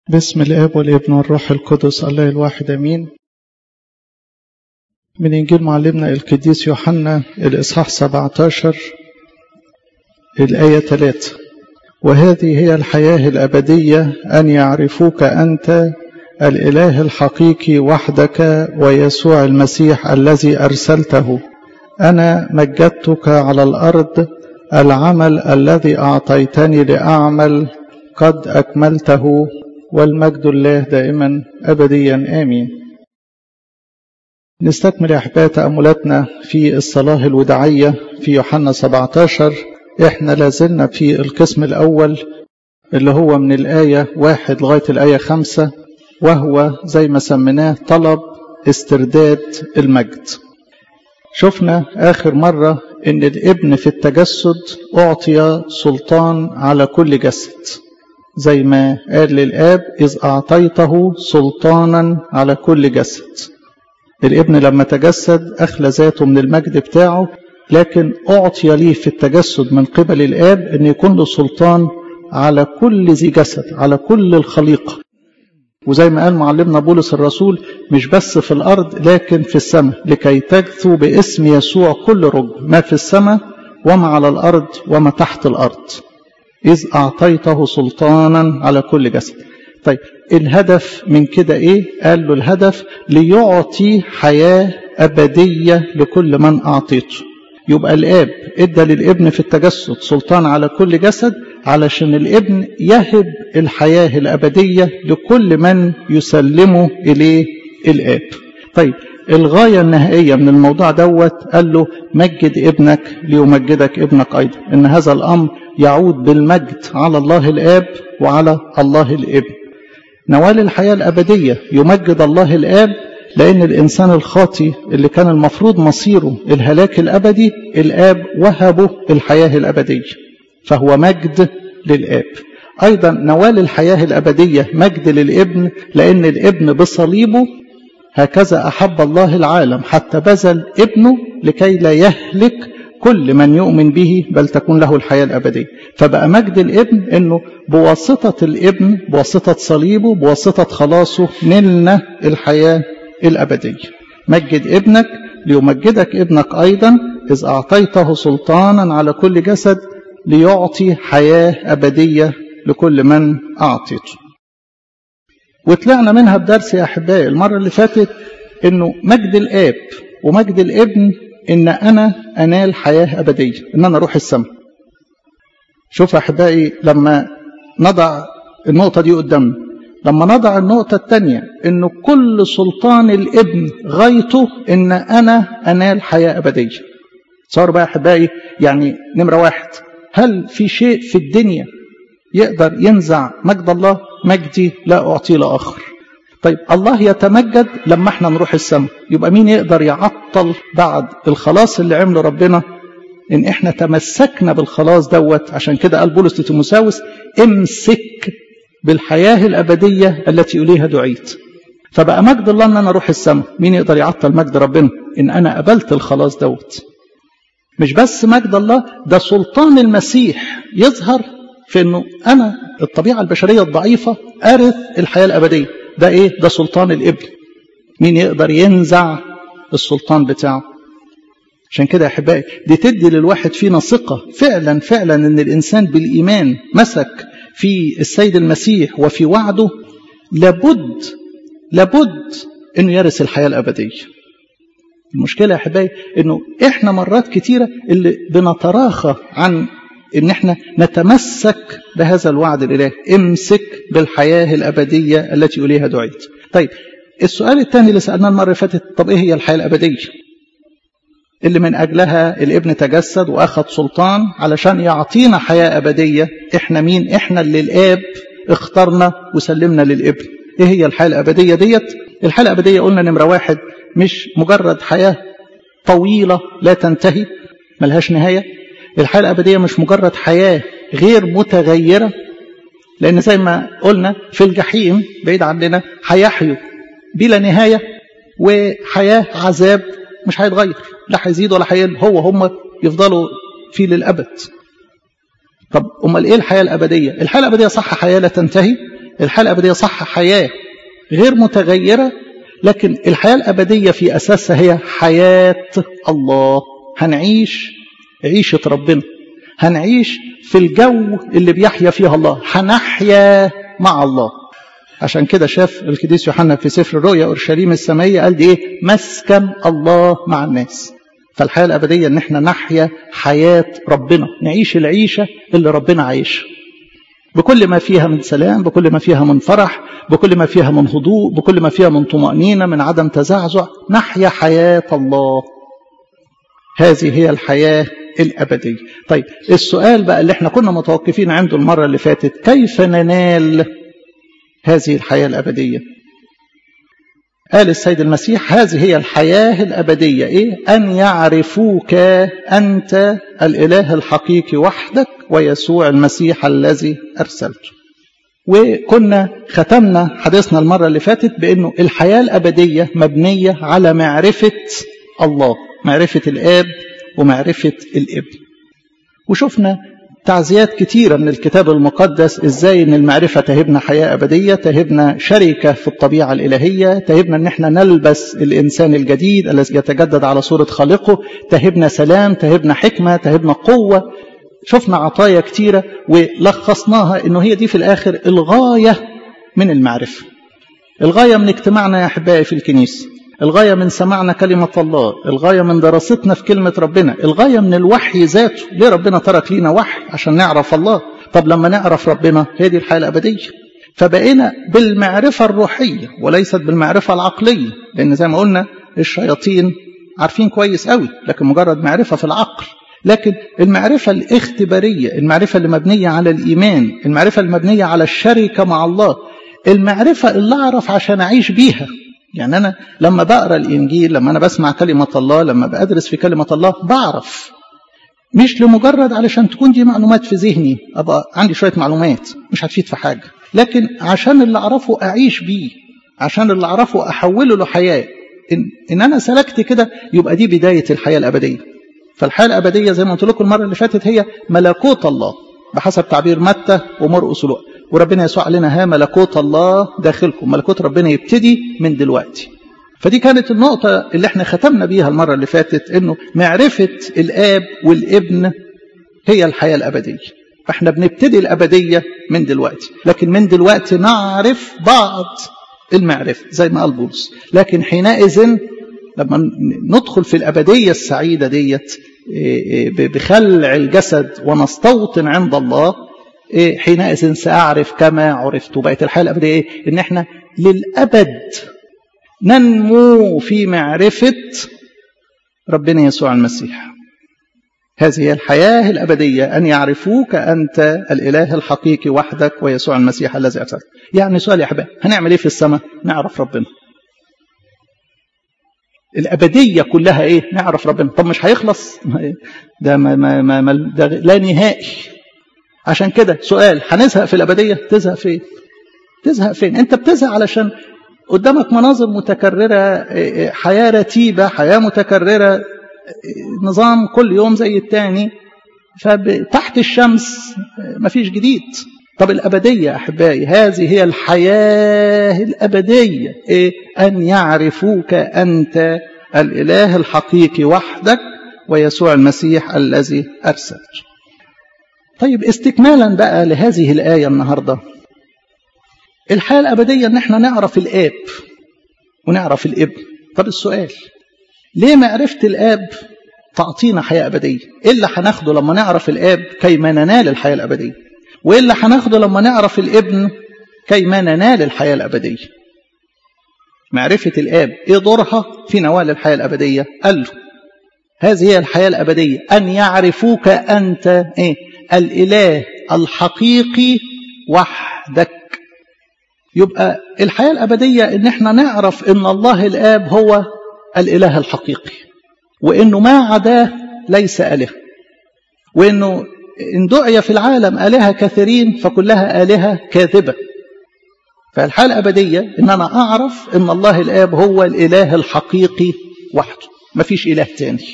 باسم الاب والابن والروح القدس الله الواحد امين من انجيل معلمنا القديس يوحنا الاصحاح 17 الايه 3 وهذه هي الحياه الابديه ان يعرفوك انت الاله الحقيقي وحدك ويسوع المسيح الذي ارسلته انا مجدتك على الارض العمل الذي اعطيتني لاعمل قد اكملته والمجد الله دائما ابديا امين نستكمل يا احبائي تاملاتنا في الصلاه الوداعيه في يوحنا 17 احنا لازلنا في القسم الاول اللي هو من الايه واحد لغايه الايه خمسة وهو زي ما سميناه طلب استرداد المجد شفنا اخر مره ان الابن في التجسد اعطي سلطان على كل جسد زي ما قال للآب إذ أعطيته سلطانا على كل جسد الابن لما تجسد أخلى ذاته من المجد بتاعه لكن أعطي ليه في التجسد من قبل الآب أن يكون له سلطان على كل ذي جسد على كل الخليقة وزي ما قال معلمنا بولس الرسول مش بس في الأرض لكن في السماء لكي تجثوا باسم يسوع كل رجل ما في السماء وما على الأرض وما تحت الأرض إذ أعطيته سلطانا على كل جسد طيب الهدف من كده إيه قال له الهدف ليعطي حياة أبدية لكل من أعطيته يبقى الآب إدى للابن في التجسد سلطان على كل جسد علشان الابن يهب الحياة الأبدية لكل من يسلمه إليه الآب طيب الغاية النهائية من الموضوع دوت قال له مجد ابنك ليمجدك ابنك أيضا إن هذا الأمر يعود بالمجد على الله الآب وعلى الله الابن نوال الحياة الأبدية يمجد الله الآب لأن الإنسان الخاطي اللي كان المفروض مصيره الهلاك الأبدي الآب وهبه الحياة الأبدية فهو مجد للآب أيضا نوال الحياة الأبدية مجد للابن لأن الابن بصليبه هكذا أحب الله العالم حتى بذل ابنه لكي لا يهلك كل من يؤمن به بل تكون له الحياة الأبدية فبقى مجد الابن أنه بواسطة الابن بواسطة صليبه بواسطة خلاصه نلنا الحياة الأبدية مجد ابنك ليمجدك ابنك أيضا إذ أعطيته سلطانا على كل جسد ليعطي حياة أبدية لكل من أعطيته وطلعنا منها بدرس يا أحبائي المرة اللي فاتت أنه مجد الآب ومجد الابن ان انا انال حياه ابديه ان انا اروح السماء شوف احبائي لما نضع النقطه دي قدامنا لما نضع النقطه الثانيه انه كل سلطان الابن غايته ان انا انال حياه ابديه صار بقى احبائي يعني نمره واحد هل في شيء في الدنيا يقدر ينزع مجد الله مجدي لا اعطيه لاخر طيب الله يتمجد لما احنا نروح السماء يبقى مين يقدر يعطل بعد الخلاص اللي عمله ربنا ان احنا تمسكنا بالخلاص دوت عشان كده قال بولس لتيموساوس امسك بالحياه الابديه التي اليها دعيت فبقى مجد الله ان انا اروح السماء مين يقدر يعطل مجد ربنا ان انا قبلت الخلاص دوت مش بس مجد الله ده سلطان المسيح يظهر في انه انا الطبيعه البشريه الضعيفه ارث الحياه الابديه ده ايه ده سلطان الابن مين يقدر ينزع السلطان بتاعه عشان كده يا احبائي دي تدي للواحد فينا ثقه فعلا فعلا ان الانسان بالايمان مسك في السيد المسيح وفي وعده لابد لابد انه يرث الحياه الابديه المشكله يا احبائي انه احنا مرات كتيره اللي بنتراخى عن ان احنا نتمسك بهذا الوعد الالهي امسك بالحياه الابديه التي اليها دعيت طيب السؤال الثاني اللي سالناه المره اللي فاتت طب ايه هي الحياه الابديه اللي من اجلها الابن تجسد واخذ سلطان علشان يعطينا حياه ابديه احنا مين احنا اللي الاب اخترنا وسلمنا للابن ايه هي الحياه الابديه ديت الحياه الابديه قلنا نمره واحد مش مجرد حياه طويله لا تنتهي ملهاش نهايه الحياة الأبدية مش مجرد حياة غير متغيرة لأن زي ما قلنا في الجحيم بعيد عننا هيحيوا بلا نهاية وحياة عذاب مش هيتغير لا هيزيد ولا هيقل هو هم يفضلوا فيه للأبد طب أمال إيه الحياة الأبدية الحياة الأبدية صح حياة لا تنتهي الحياة الأبدية صح حياة غير متغيرة لكن الحياة الأبدية في أساسها هي حياة الله هنعيش عيشة ربنا هنعيش في الجو اللي بيحيا فيها الله هنحيا مع الله عشان كده شاف القديس يوحنا في سفر الرؤيا اورشليم السمائيه قال دي ايه مسكن الله مع الناس فالحياه الابديه ان احنا نحيا حياه ربنا نعيش العيشه اللي ربنا عايشها بكل ما فيها من سلام بكل ما فيها من فرح بكل ما فيها من هدوء بكل ما فيها من طمأنينة من عدم تزعزع نحيا حياة الله هذه هي الحياة الأبدية طيب السؤال بقى اللي احنا كنا متوقفين عنده المرة اللي فاتت كيف ننال هذه الحياة الأبدية قال السيد المسيح هذه هي الحياة الأبدية إيه؟ أن يعرفوك أنت الإله الحقيقي وحدك ويسوع المسيح الذي أرسلته وكنا ختمنا حديثنا المرة اللي فاتت بأنه الحياة الأبدية مبنية على معرفة الله معرفة الآب ومعرفة الابن وشفنا تعزيات كتيرة من الكتاب المقدس ازاي ان المعرفة تهبنا حياة ابدية تهبنا شركة في الطبيعة الالهية تهبنا ان احنا نلبس الانسان الجديد الذي يتجدد على صورة خالقه تهبنا سلام تهبنا حكمة تهبنا قوة شفنا عطايا كتيرة ولخصناها انه هي دي في الاخر الغاية من المعرفة الغاية من اجتماعنا يا احبائي في الكنيسة الغاية من سماعنا كلمة الله الغاية من دراستنا في كلمة ربنا الغاية من الوحي ذاته ليه ربنا ترك لينا وحي عشان نعرف الله طب لما نعرف ربنا هي دي الحياة الأبدية فبقينا بالمعرفة الروحية وليست بالمعرفة العقلية لأن زي ما قلنا الشياطين عارفين كويس قوي لكن مجرد معرفة في العقل لكن المعرفة الاختبارية المعرفة اللي مبنية على الإيمان المعرفة اللي مبنية على الشركة مع الله المعرفة اللي أعرف عشان أعيش بيها يعني أنا لما بقرأ الإنجيل لما أنا بسمع كلمة الله لما بدرس في كلمة الله بعرف مش لمجرد علشان تكون دي معلومات في ذهني أبقى عندي شوية معلومات مش هتفيد في حاجة لكن عشان اللي أعرفه أعيش بيه عشان اللي أعرفه أحوله لحياة إن, إن أنا سلكت كده يبقى دي بداية الحياة الأبدية فالحياة الأبدية زي ما قلت لكم المرة اللي فاتت هي ملكوت الله بحسب تعبير متى ومرقس ولوقا وربنا يسوع علينا ها ملكوت الله داخلكم ملكوت ربنا يبتدي من دلوقتي فدي كانت النقطة اللي احنا ختمنا بيها المرة اللي فاتت انه معرفة الاب والابن هي الحياة الابدية فاحنا بنبتدي الابدية من دلوقتي لكن من دلوقتي نعرف بعض المعرفة زي ما قال بولس لكن حينئذ لما ندخل في الأبدية السعيدة ديت بخلع الجسد ونستوطن عند الله حينئذ سأعرف كما عرفت بقت الحياة الأبدية إيه؟ إن إحنا للأبد ننمو في معرفة ربنا يسوع المسيح هذه هي الحياة الأبدية أن يعرفوك أنت الإله الحقيقي وحدك ويسوع المسيح الذي أرسلك يعني سؤال يا أحباب هنعمل إيه في السماء نعرف ربنا الأبدية كلها إيه نعرف ربنا طب مش هيخلص ده, ما ما ما ما ده لا نهائي عشان كده سؤال هنزهق في الأبدية تزهق فين تزهق فين انت بتزهق علشان قدامك مناظر متكررة حياة رتيبة حياة متكررة نظام كل يوم زي التاني فتحت الشمس مفيش جديد طب الأبدية أحبائي هذه هي الحياة الأبدية إيه؟ أن يعرفوك أنت الإله الحقيقي وحدك ويسوع المسيح الذي أرسل طيب استكمالا بقى لهذه الآية النهاردة الحياة الأبدية أن احنا نعرف الآب ونعرف الابن طب السؤال ليه معرفة الآب تعطينا حياة أبدية إيه اللي هناخده لما نعرف الآب كيما ننال الحياة الأبدية وإيه اللي هناخده لما نعرف الابن كيما ننال الحياة الأبدية معرفة الآب إيه دورها في نوال الحياة الأبدية قال له هذه هي الحياة الأبدية أن يعرفوك أنت إيه الإله الحقيقي وحدك يبقى الحياة الأبدية إن احنا نعرف إن الله الآب هو الإله الحقيقي وإنه ما عداه ليس إله وإنه إن دعي في العالم آلهة كثيرين فكلها آلهة كاذبة فالحياة الأبدية إن أنا أعرف إن الله الآب هو الإله الحقيقي وحده ما فيش إله تاني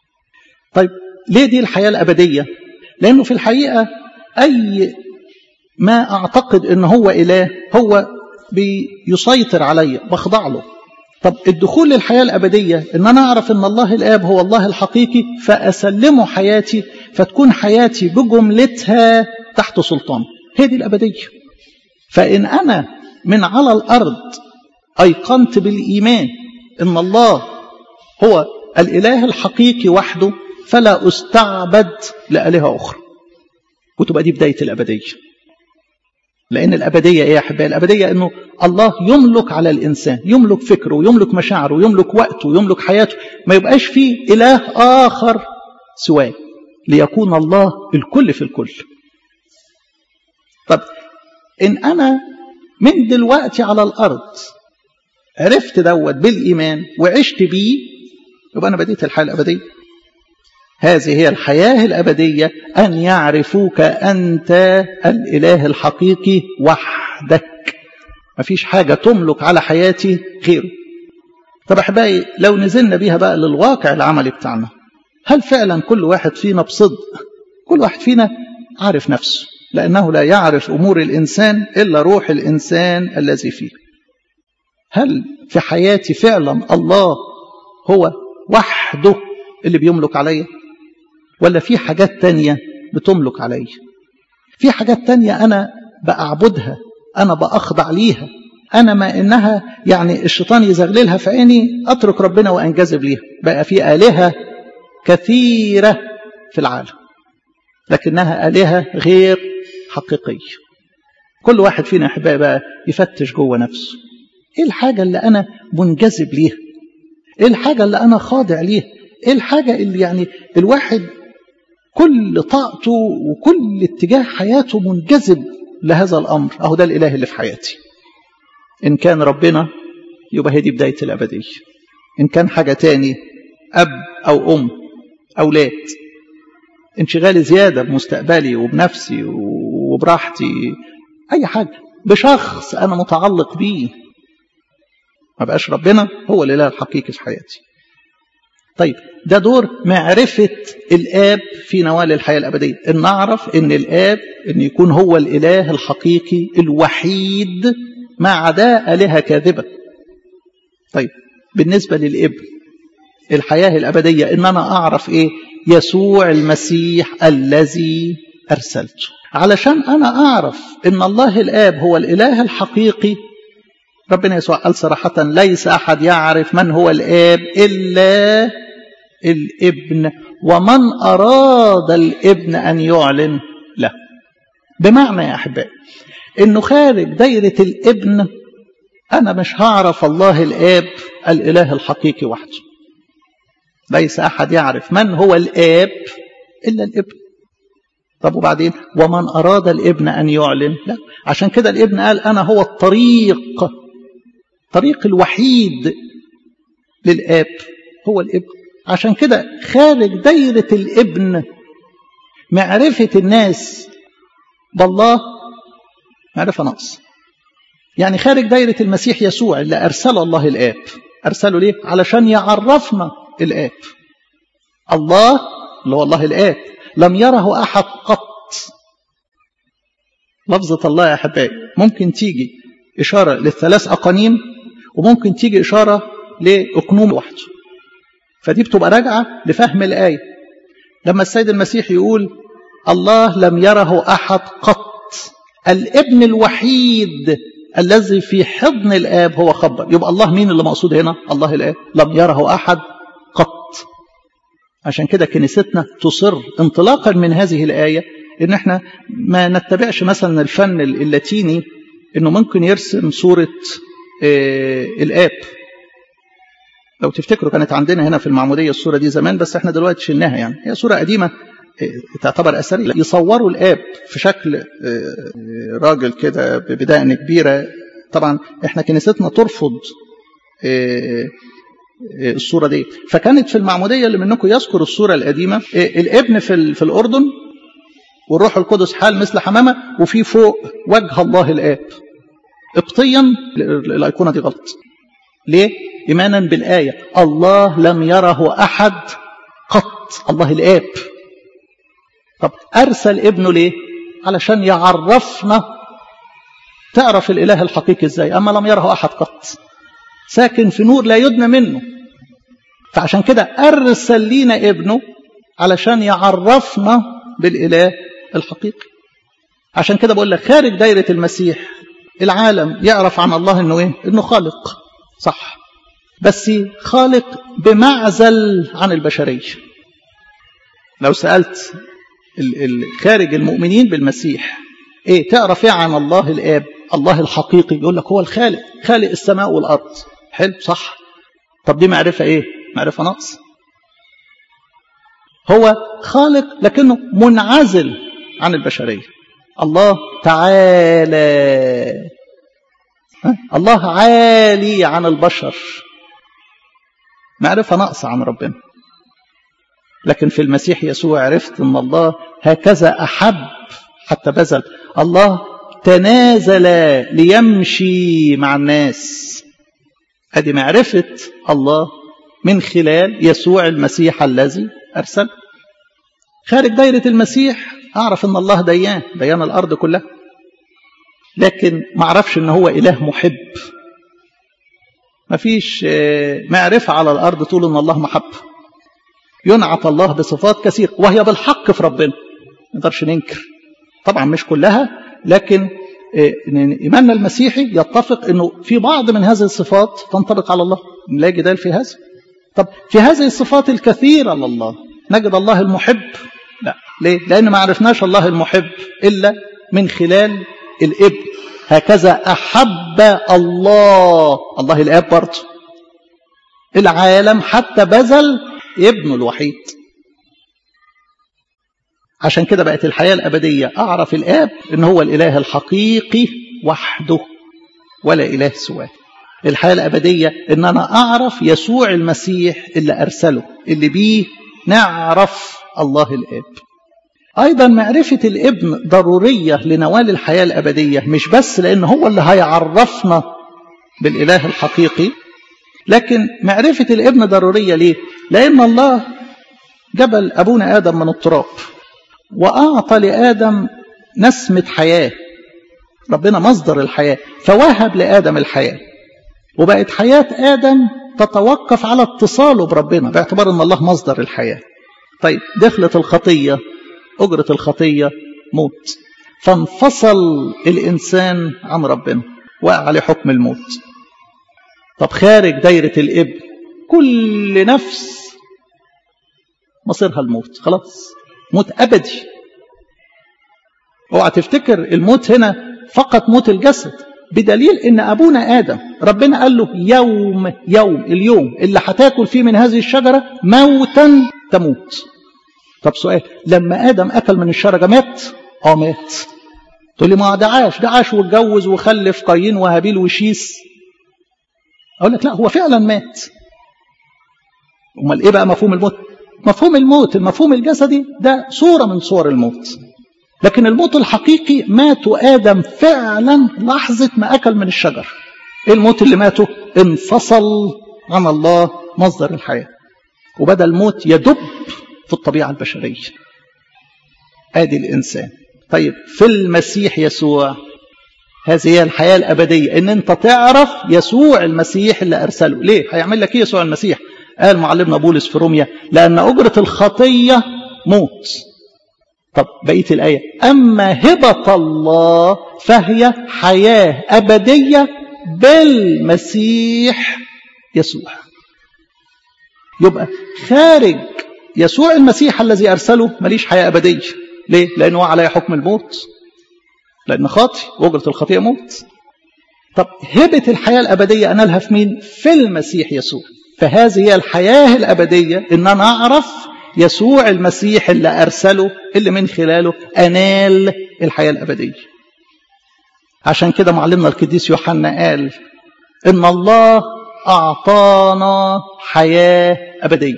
طيب ليه دي الحياة الأبدية لأنه في الحقيقة أي ما أعتقد إن هو إله هو بيسيطر عليا بخضع له طب الدخول للحياة الأبدية إن أنا أعرف إن الله الآب هو الله الحقيقي فأسلمه حياتي فتكون حياتي بجملتها تحت سلطان هي دي الأبدية فإن أنا من على الأرض أيقنت بالإيمان إن الله هو الإله الحقيقي وحده فلا أستعبد لآلهة أخرى وتبقى دي بداية الأبدية لأن الأبدية إيه يا أحبائي الأبدية أنه الله يملك على الإنسان يملك فكره ويملك مشاعره ويملك وقته ويملك حياته ما يبقاش فيه إله آخر سواه ليكون الله الكل في الكل طب إن أنا من دلوقتي على الأرض عرفت دوت بالإيمان وعشت بيه يبقى أنا بديت الحياة الأبدية هذه هي الحياة الأبدية أن يعرفوك أنت الإله الحقيقي وحدك مفيش حاجة تملك على حياتي غيره طب أحبائي لو نزلنا بيها بقى للواقع العملي بتاعنا هل فعلا كل واحد فينا بصدق كل واحد فينا عارف نفسه لأنه لا يعرف أمور الإنسان إلا روح الإنسان الذي فيه هل في حياتي فعلا الله هو وحده اللي بيملك عليا ولا في حاجات تانية بتملك عليا في حاجات تانية أنا بأعبدها أنا بأخضع ليها أنا ما إنها يعني الشيطان يزغللها في عيني أترك ربنا وأنجذب ليها بقى في آلهة كثيرة في العالم لكنها آلهة غير حقيقية كل واحد فينا أحبائي بقى يفتش جوه نفسه إيه الحاجة اللي أنا منجذب ليها إيه الحاجة اللي أنا خاضع ليها إيه الحاجة اللي يعني الواحد كل طاقته وكل اتجاه حياته منجذب لهذا الأمر أهو ده الإله اللي في حياتي إن كان ربنا يبقى هي دي بداية الأبدية إن كان حاجة تاني أب أو أم أولاد انشغالي زيادة بمستقبلي وبنفسي وبراحتي أي حاجة بشخص أنا متعلق بيه ما بقاش ربنا هو الإله الحقيقي في حياتي طيب ده دور معرفة الآب في نوال الحياة الأبدية إن نعرف إن الآب إن يكون هو الإله الحقيقي الوحيد ما عدا آلهة كاذبة طيب بالنسبة للابن الحياة الأبدية إن أنا أعرف إيه يسوع المسيح الذي أرسلته علشان أنا أعرف إن الله الآب هو الإله الحقيقي ربنا يسوع قال صراحة ليس أحد يعرف من هو الآب إلا الابن ومن أراد الابن أن يعلن له بمعنى يا أحبائي إنه خارج دايرة الابن أنا مش هعرف الله الآب الإله الحقيقي وحده ليس أحد يعرف من هو الآب إلا الابن طب وبعدين ومن أراد الابن أن يعلن لا عشان كده الابن قال أنا هو الطريق الطريق الوحيد للآب هو الابن عشان كده خارج دايرة الابن معرفة الناس بالله معرفة نقص يعني خارج دايرة المسيح يسوع اللي أرسل الله الآب أرسله ليه؟ علشان يعرفنا الآب الله اللي هو الله الآب لم يره أحد قط لفظة الله يا حبايبي ممكن تيجي إشارة للثلاث أقانيم وممكن تيجي إشارة لأقنوم وحده فدي بتبقى راجعة لفهم الآية لما السيد المسيح يقول الله لم يره أحد قط الابن الوحيد الذي في حضن الآب هو خبر يبقى الله مين اللي مقصود هنا الله الآب لم يره أحد قط عشان كده كنيستنا تصر انطلاقا من هذه الآية إن احنا ما نتبعش مثلا الفن اللاتيني إنه ممكن يرسم صورة آه الآب لو تفتكروا كانت عندنا هنا في المعمودية الصورة دي زمان بس احنا دلوقتي شلناها يعني هي صورة قديمة تعتبر أثرية يصوروا الآب في شكل راجل كده بدقن كبيرة طبعا احنا كنيستنا ترفض الصورة دي فكانت في المعمودية اللي منكم يذكر الصورة القديمة الابن في, في الأردن والروح القدس حال مثل حمامة وفي فوق وجه الله الآب قبطيا الأيقونة دي غلط ليه؟ إيمانا بالآية الله لم يره أحد قط الله الآب طب أرسل ابنه ليه؟ علشان يعرفنا تعرف الإله الحقيقي إزاي أما لم يره أحد قط ساكن في نور لا يدنى منه فعشان كده أرسل لينا ابنه علشان يعرفنا بالإله الحقيقي عشان كده بقول لك خارج دايرة المسيح العالم يعرف عن الله انه ايه انه خالق صح بس خالق بمعزل عن البشرية لو سألت خارج المؤمنين بالمسيح ايه تعرف ايه عن الله الاب الله الحقيقي يقول لك هو الخالق خالق السماء والارض حلو صح طب دي معرفة ايه معرفة نقص هو خالق لكنه منعزل عن البشرية الله تعالى الله عالي عن البشر معرفة ناقصة عن ربنا لكن في المسيح يسوع عرفت ان الله هكذا احب حتى بذل الله تنازل ليمشي مع الناس هذه معرفة الله من خلال يسوع المسيح الذي أرسل خارج دايرة المسيح أعرف أن الله ديان ديان الأرض كلها لكن ما أعرفش أن هو إله محب ما فيش معرفة على الأرض تقول أن الله محب ينعت الله بصفات كثيرة وهي بالحق في ربنا ما نقدرش ننكر طبعا مش كلها لكن إيماننا المسيحي يتفق أنه في بعض من هذه الصفات تنطبق على الله لا جدال في هذا طب في هذه الصفات الكثيرة لله نجد الله المحب لا ليه لأن ما عرفناش الله المحب إلا من خلال الابن هكذا أحب الله الله الآب برضه العالم حتى بذل ابنه الوحيد عشان كده بقت الحياة الأبدية أعرف الآب إن هو الإله الحقيقي وحده ولا إله سواه الحياة الأبدية إن أنا أعرف يسوع المسيح اللي أرسله اللي بيه نعرف الله الآب أيضا معرفة الابن ضرورية لنوال الحياة الأبدية مش بس لأن هو اللي هيعرفنا بالإله الحقيقي لكن معرفة الابن ضرورية ليه؟ لأن الله جبل أبونا آدم من التراب وأعطى لآدم نسمة حياة ربنا مصدر الحياة فوهب لآدم الحياة وبقت حياة آدم تتوقف على اتصاله بربنا باعتبار أن الله مصدر الحياة طيب دخلت الخطية أجرة الخطية موت فانفصل الإنسان عن ربنا وقع عليه حكم الموت طب خارج دايرة الإبن كل نفس مصيرها الموت خلاص موت أبدي اوعى تفتكر الموت هنا فقط موت الجسد بدليل ان ابونا ادم ربنا قال له يوم يوم اليوم اللي هتاكل فيه من هذه الشجره موتا تموت طب سؤال لما ادم اكل من الشجره مات اه مات تقول لي ما ده عاش ده عاش واتجوز وخلف قايين وهابيل وشيس اقول لك لا هو فعلا مات امال ايه بقى مفهوم الموت مفهوم الموت المفهوم الجسدي ده صوره من صور الموت لكن الموت الحقيقي ماتوا آدم فعلا لحظة ما أكل من الشجر إيه الموت اللي ماته انفصل عن الله مصدر الحياة وبدأ الموت يدب في الطبيعة البشرية آدي الإنسان طيب في المسيح يسوع هذه هي الحياة الأبدية إن أنت تعرف يسوع المسيح اللي أرسله ليه هيعمل لك إيه يسوع المسيح قال معلمنا بولس في روميا لأن أجرة الخطية موت طب بقية الآية أما هبة الله فهي حياة أبدية بالمسيح يسوع يبقى خارج يسوع المسيح الذي أرسله ماليش حياة أبدية ليه؟ لأنه عليه حكم الموت لأن خاطي وأجرة الخطيئة موت طب هبة الحياة الأبدية أنالها في مين؟ في المسيح يسوع فهذه هي الحياة الأبدية إن أنا أعرف يسوع المسيح اللي أرسله اللي من خلاله أنال الحياة الأبدية عشان كده معلمنا القديس يوحنا قال إن الله أعطانا حياة أبدية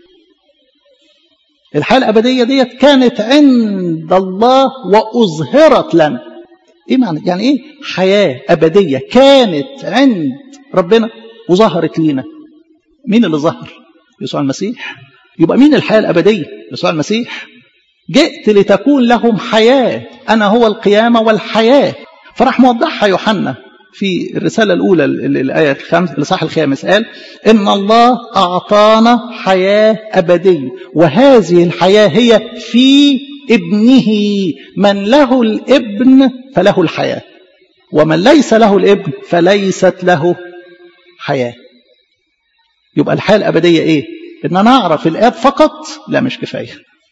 الحياة الأبدية ديت كانت عند الله وأظهرت لنا إيه معنى؟ يعني إيه حياة أبدية كانت عند ربنا وظهرت لينا مين اللي ظهر؟ يسوع المسيح يبقى مين الحياة الأبدية يسوع المسيح جئت لتكون لهم حياة أنا هو القيامة والحياة فراح موضحها يوحنا في الرسالة الأولى الآية الخامس الإصحاح الخامس قال إن الله أعطانا حياة أبدية وهذه الحياة هي في ابنه من له الابن فله الحياة ومن ليس له الابن فليست له حياة يبقى الحياة الأبدية إيه؟ إن أنا أعرف الآب فقط لا مش كفاية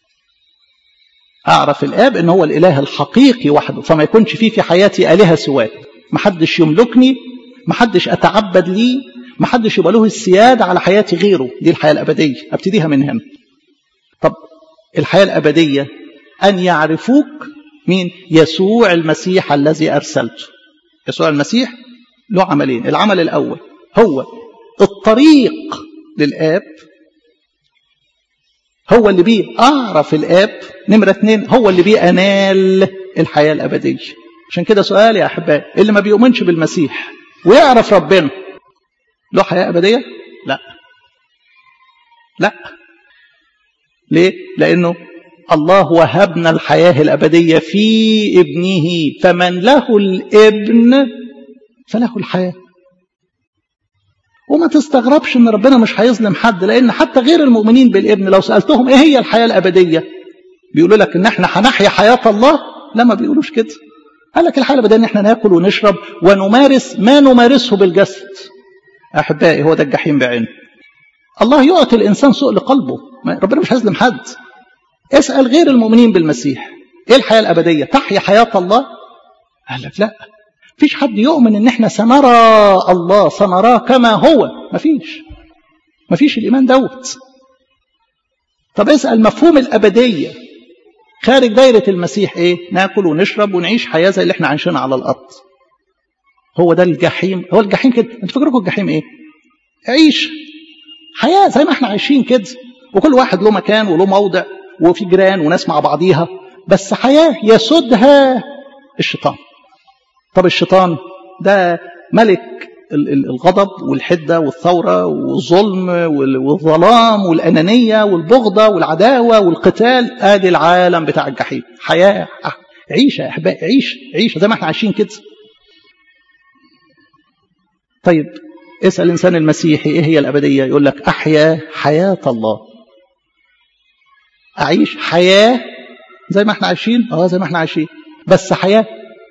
أعرف الآب إن هو الإله الحقيقي وحده فما يكونش فيه في حياتي آلهة سواه محدش يملكني محدش أتعبد ليه محدش يبقى له السيادة على حياتي غيره دي الحياة الأبدية أبتديها من هنا طب الحياة الأبدية أن يعرفوك مين يسوع المسيح الذي أرسلته يسوع المسيح له عملين العمل الأول هو الطريق للآب هو اللي بيه أعرف الآب نمرة اثنين هو اللي بيه أنال الحياة الأبدية عشان كده سؤال يا أحبائي اللي ما بيؤمنش بالمسيح ويعرف ربنا له حياة أبدية؟ لا لا ليه؟ لأنه الله وهبنا الحياة الأبدية في ابنه فمن له الابن فله الحياة وما تستغربش ان ربنا مش هيظلم حد لان حتى غير المؤمنين بالابن لو سالتهم ايه هي الحياه الابديه بيقولوا لك ان احنا هنحيا حياه الله لا ما بيقولوش كده قال لك الحياه الابديه ان احنا ناكل ونشرب ونمارس ما نمارسه بالجسد احبائي هو ده الجحيم بعينه الله يعطي الانسان سوء لقلبه ربنا مش هيظلم حد اسال غير المؤمنين بالمسيح ايه الحياه الابديه تحيا حياه الله قال لك لا فيش حد يؤمن ان احنا سنرى الله سنراه كما هو مفيش مفيش الايمان دوت طب اسال مفهوم الابديه خارج دايره المسيح ايه ناكل ونشرب ونعيش حياه زي اللي احنا عايشينها على الارض هو ده الجحيم هو الجحيم كده انت فاكركم الجحيم ايه عيش حياه زي ما احنا عايشين كده وكل واحد له مكان وله موضع وفي جيران وناس مع بعضيها بس حياه يسودها الشيطان طب الشيطان ده ملك الغضب والحدة والثورة والظلم والظلام والأنانية والبغضة والعداوة والقتال آدي العالم بتاع الجحيم حياة عيشة يا أحبائي عيش عيشة زي ما احنا عايشين كده طيب اسأل الإنسان المسيحي إيه هي الأبدية يقول لك أحيا حياة الله أعيش حياة زي ما احنا عايشين اه زي ما احنا عايشين بس حياة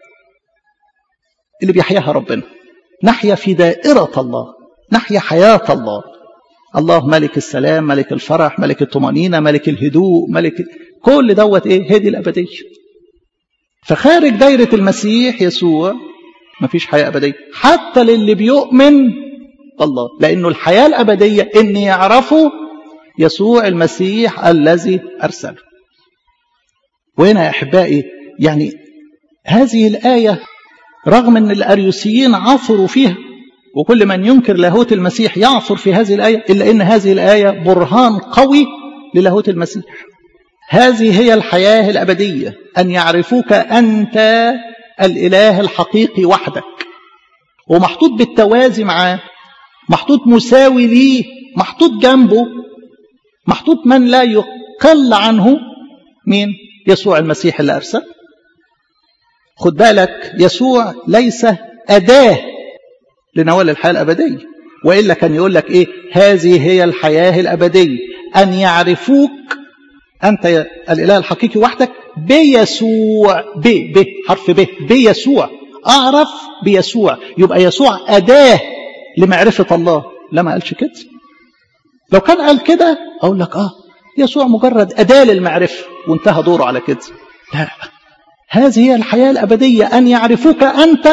اللي بيحياها ربنا نحيا في دائرة الله نحيا حياة الله الله ملك السلام ملك الفرح ملك الطمأنينة ملك الهدوء ملك كل دوت ايه هذه الأبدية فخارج دايرة المسيح يسوع مفيش حياة أبدية حتى للي بيؤمن الله لأنه الحياة الأبدية إن يعرفوا يسوع المسيح الذي أرسله وهنا يا أحبائي يعني هذه الآية رغم أن الأريوسيين عثروا فيها وكل من ينكر لاهوت المسيح يعثر في هذه الآية إلا أن هذه الآية برهان قوي للاهوت المسيح هذه هي الحياة الأبدية أن يعرفوك أنت الإله الحقيقي وحدك ومحطوط بالتوازي معاه محطوط مساوي ليه محطوط جنبه محطوط من لا يقل عنه مين يسوع المسيح اللي أرسل خد بالك يسوع ليس أداة لنوال الحياة الأبدية وإلا كان يقول لك إيه هذه هي الحياة الأبدية أن يعرفوك أنت الإله الحقيقي وحدك بيسوع ب ب حرف ب بيسوع أعرف بيسوع يبقى يسوع أداة لمعرفة الله لا ما قالش كده لو كان قال كده أقول لك آه يسوع مجرد أداة للمعرفة وانتهى دوره على كده لا هذه هي الحياة الأبدية أن يعرفوك أنت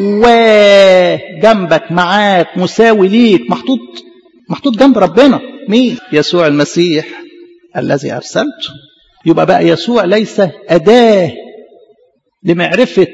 وجنبك معاك مساوي ليك محطوط محطوط جنب ربنا مين يسوع المسيح الذي أرسلته يبقى بقى يسوع ليس أداة لمعرفة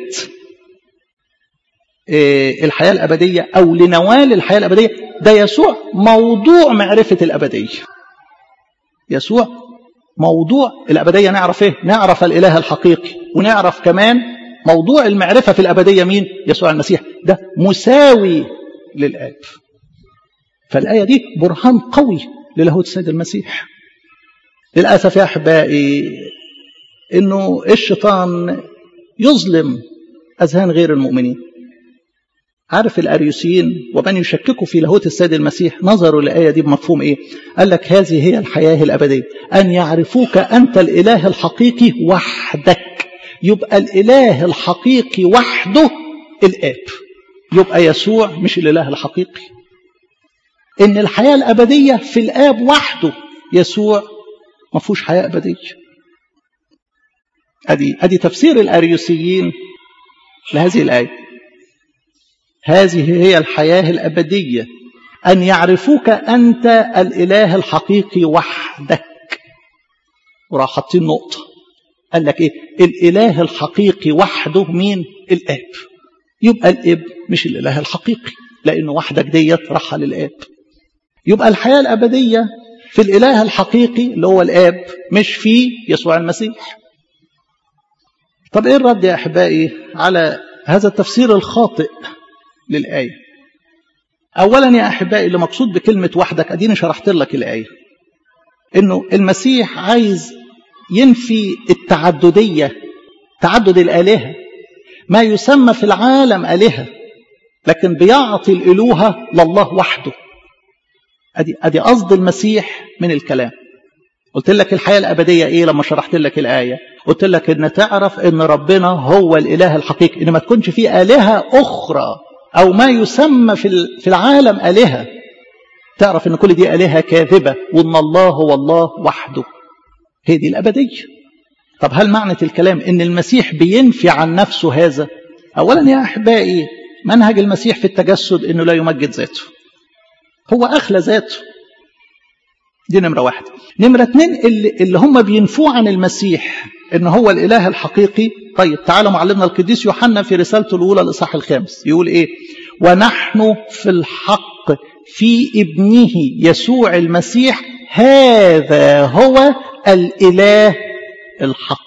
الحياة الأبدية أو لنوال الحياة الأبدية ده يسوع موضوع معرفة الأبدية يسوع موضوع الأبدية نعرف إيه؟ نعرف الإله الحقيقي ونعرف كمان موضوع المعرفة في الأبدية مين؟ يسوع المسيح ده مساوي للآب فالآية دي برهان قوي للاهوت السيد المسيح للأسف يا أحبائي إنه الشيطان يظلم أذهان غير المؤمنين عارف الأريوسيين ومن يشككوا في لاهوت السيد المسيح نظروا الآية دي بمفهوم إيه قال لك هذه هي الحياة الأبدية أن يعرفوك أنت الإله الحقيقي وحدك يبقى الإله الحقيقي وحده الآب يبقى يسوع مش الإله الحقيقي إن الحياة الأبدية في الآب وحده يسوع ما فيهوش حياة أبدية أدي أدي تفسير الأريوسيين لهذه الآية هذه هي الحياة الأبدية أن يعرفوك أنت الإله الحقيقي وحدك وراح حاطين نقطة قال لك إيه الإله الحقيقي وحده مين الآب يبقى الاب مش الاله الحقيقي لانه وحدك ديت راحه للاب يبقى الحياه الابديه في الاله الحقيقي اللي هو الاب مش في يسوع المسيح طب ايه الرد يا احبائي على هذا التفسير الخاطئ للايه اولا يا احبائي اللي مقصود بكلمه وحدك اديني شرحت لك الايه انه المسيح عايز ينفي التعدديه تعدد الالهه ما يسمى في العالم آلهة لكن بيعطي الألوهة لله وحده أدي, أدي قصد المسيح من الكلام قلت لك الحياة الأبدية إيه لما شرحت لك الآية قلت لك إن تعرف إن ربنا هو الإله الحقيقي إن ما تكونش في آلهة أخرى أو ما يسمى في في العالم آلهة تعرف إن كل دي آلهة كاذبة وإن الله هو الله وحده هي دي الأبدية طب هل معنى الكلام ان المسيح بينفي عن نفسه هذا اولا يا احبائي منهج المسيح في التجسد انه لا يمجد ذاته هو اخلى ذاته دي نمرة واحد نمرة اتنين اللي, اللي هم بينفوا عن المسيح ان هو الاله الحقيقي طيب تعالوا معلمنا القديس يوحنا في رسالته الاولى الاصحاح الخامس يقول ايه ونحن في الحق في ابنه يسوع المسيح هذا هو الاله الحق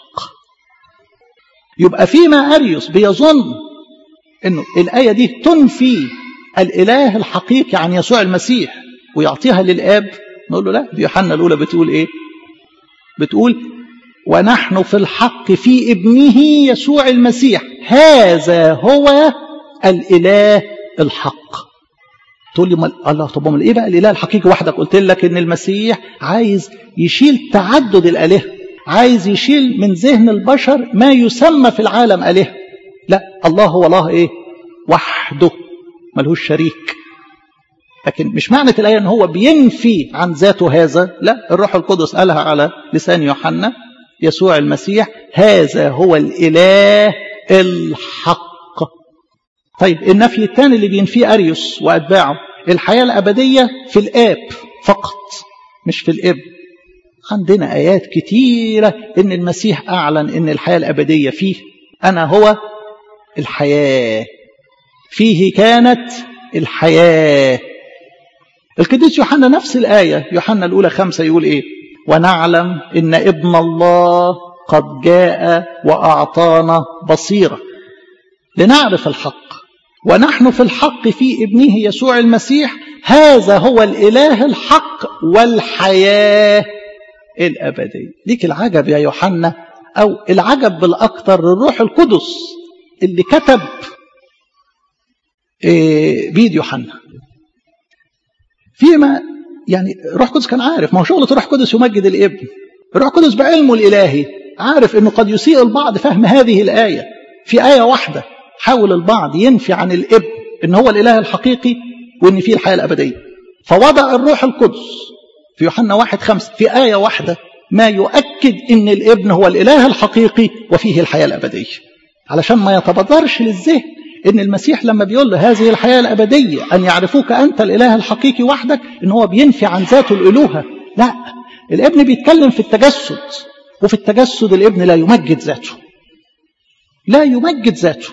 يبقى فيما أريوس بيظن أنه الآية دي تنفي الإله الحقيقي عن يسوع المسيح ويعطيها للآب نقول له لا دي يوحنا الأولى بتقول إيه بتقول ونحن في الحق في ابنه يسوع المسيح هذا هو الإله الحق تقول لي الله طب امال ايه بقى الاله الحقيقي وحدك قلت لك ان المسيح عايز يشيل تعدد الالهه عايز يشيل من ذهن البشر ما يسمى في العالم آلهة لا الله هو الله ايه وحده ملهوش شريك لكن مش معنى الآية ان هو بينفي عن ذاته هذا لا الروح القدس قالها على لسان يوحنا يسوع المسيح هذا هو الإله الحق طيب النفي الثاني اللي بينفيه أريوس وأتباعه الحياة الأبدية في الآب فقط مش في الابن عندنا آيات كتيرة إن المسيح أعلن إن الحياة الأبدية فيه أنا هو الحياة فيه كانت الحياة القديس يوحنا نفس الآية يوحنا الأولى خمسة يقول إيه ونعلم إن ابن الله قد جاء وأعطانا بصيرة لنعرف الحق ونحن في الحق في ابنه يسوع المسيح هذا هو الإله الحق والحياة الأبدية ليك العجب يا يوحنا أو العجب بالأكثر للروح القدس اللي كتب بيد يوحنا فيما يعني روح القدس كان عارف ما هو شغلة روح القدس يمجد الابن روح القدس بعلمه الإلهي عارف أنه قد يسيء البعض فهم هذه الآية في آية واحدة حاول البعض ينفي عن الابن ان هو الاله الحقيقي وان فيه الحياه الابديه فوضع الروح القدس في يوحنا واحد خمسة في آية واحدة ما يؤكد ان الابن هو الاله الحقيقي وفيه الحياه الابديه علشان ما يتبادرش للذهن ان المسيح لما بيقول له هذه الحياه الابديه ان يعرفوك انت الاله الحقيقي وحدك ان هو بينفي عن ذاته الالوهه لا الابن بيتكلم في التجسد وفي التجسد الابن لا يمجد ذاته لا يمجد ذاته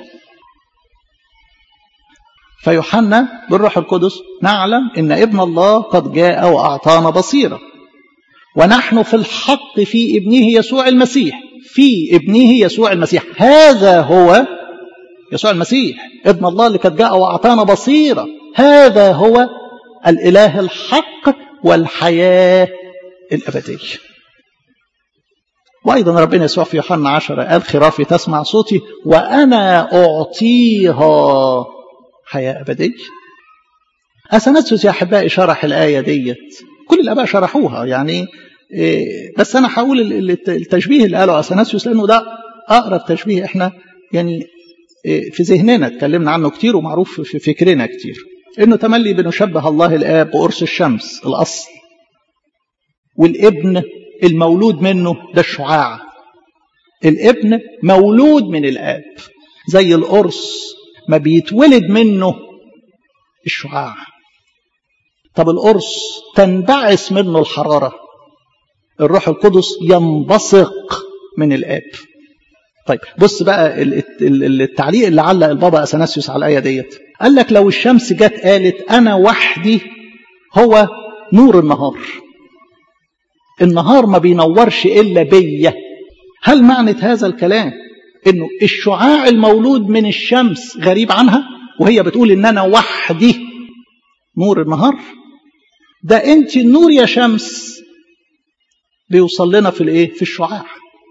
فيوحنا بالروح القدس نعلم ان ابن الله قد جاء واعطانا بصيره ونحن في الحق في ابنه يسوع المسيح في ابنه يسوع المسيح هذا هو يسوع المسيح ابن الله اللي قد جاء واعطانا بصيره هذا هو الاله الحق والحياه الابديه وأيضا ربنا يسوع في يوحنا عشرة قال خرافي تسمع صوتي وأنا أعطيها حياة أبدية أثناسيوس يا أحبائي شرح الآية ديت كل الآباء شرحوها يعني بس أنا هقول التشبيه اللي قاله أثناسيوس لأنه ده أقرب تشبيه إحنا يعني في ذهننا اتكلمنا عنه كتير ومعروف في فكرنا كتير إنه تملي بنشبه الله الآب بقرص الشمس الأصل والابن المولود منه ده الشعاع الابن مولود من الآب زي القرص ما بيتولد منه الشعاع طب القرص تنبعث منه الحرارة الروح القدس ينبثق من الآب طيب بص بقى التعليق اللي علق البابا أثناسيوس على الآية ديت قال لك لو الشمس جت قالت أنا وحدي هو نور النهار النهار ما بينورش إلا بيا هل معنى هذا الكلام انه الشعاع المولود من الشمس غريب عنها وهي بتقول ان انا وحدي نور النهار ده انت النور يا شمس بيوصل لنا في الايه في الشعاع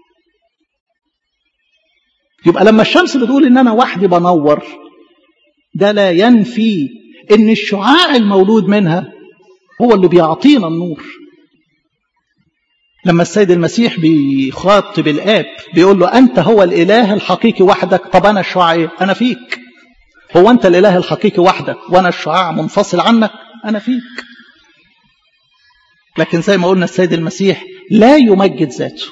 يبقى لما الشمس بتقول ان انا وحدي بنور ده لا ينفي ان الشعاع المولود منها هو اللي بيعطينا النور لما السيد المسيح بيخاطب الآب بيقول له أنت هو الإله الحقيقي وحدك طب أنا الشعاع إيه؟ أنا فيك هو أنت الإله الحقيقي وحدك وأنا الشعاع منفصل عنك أنا فيك لكن زي ما قلنا السيد المسيح لا يمجد ذاته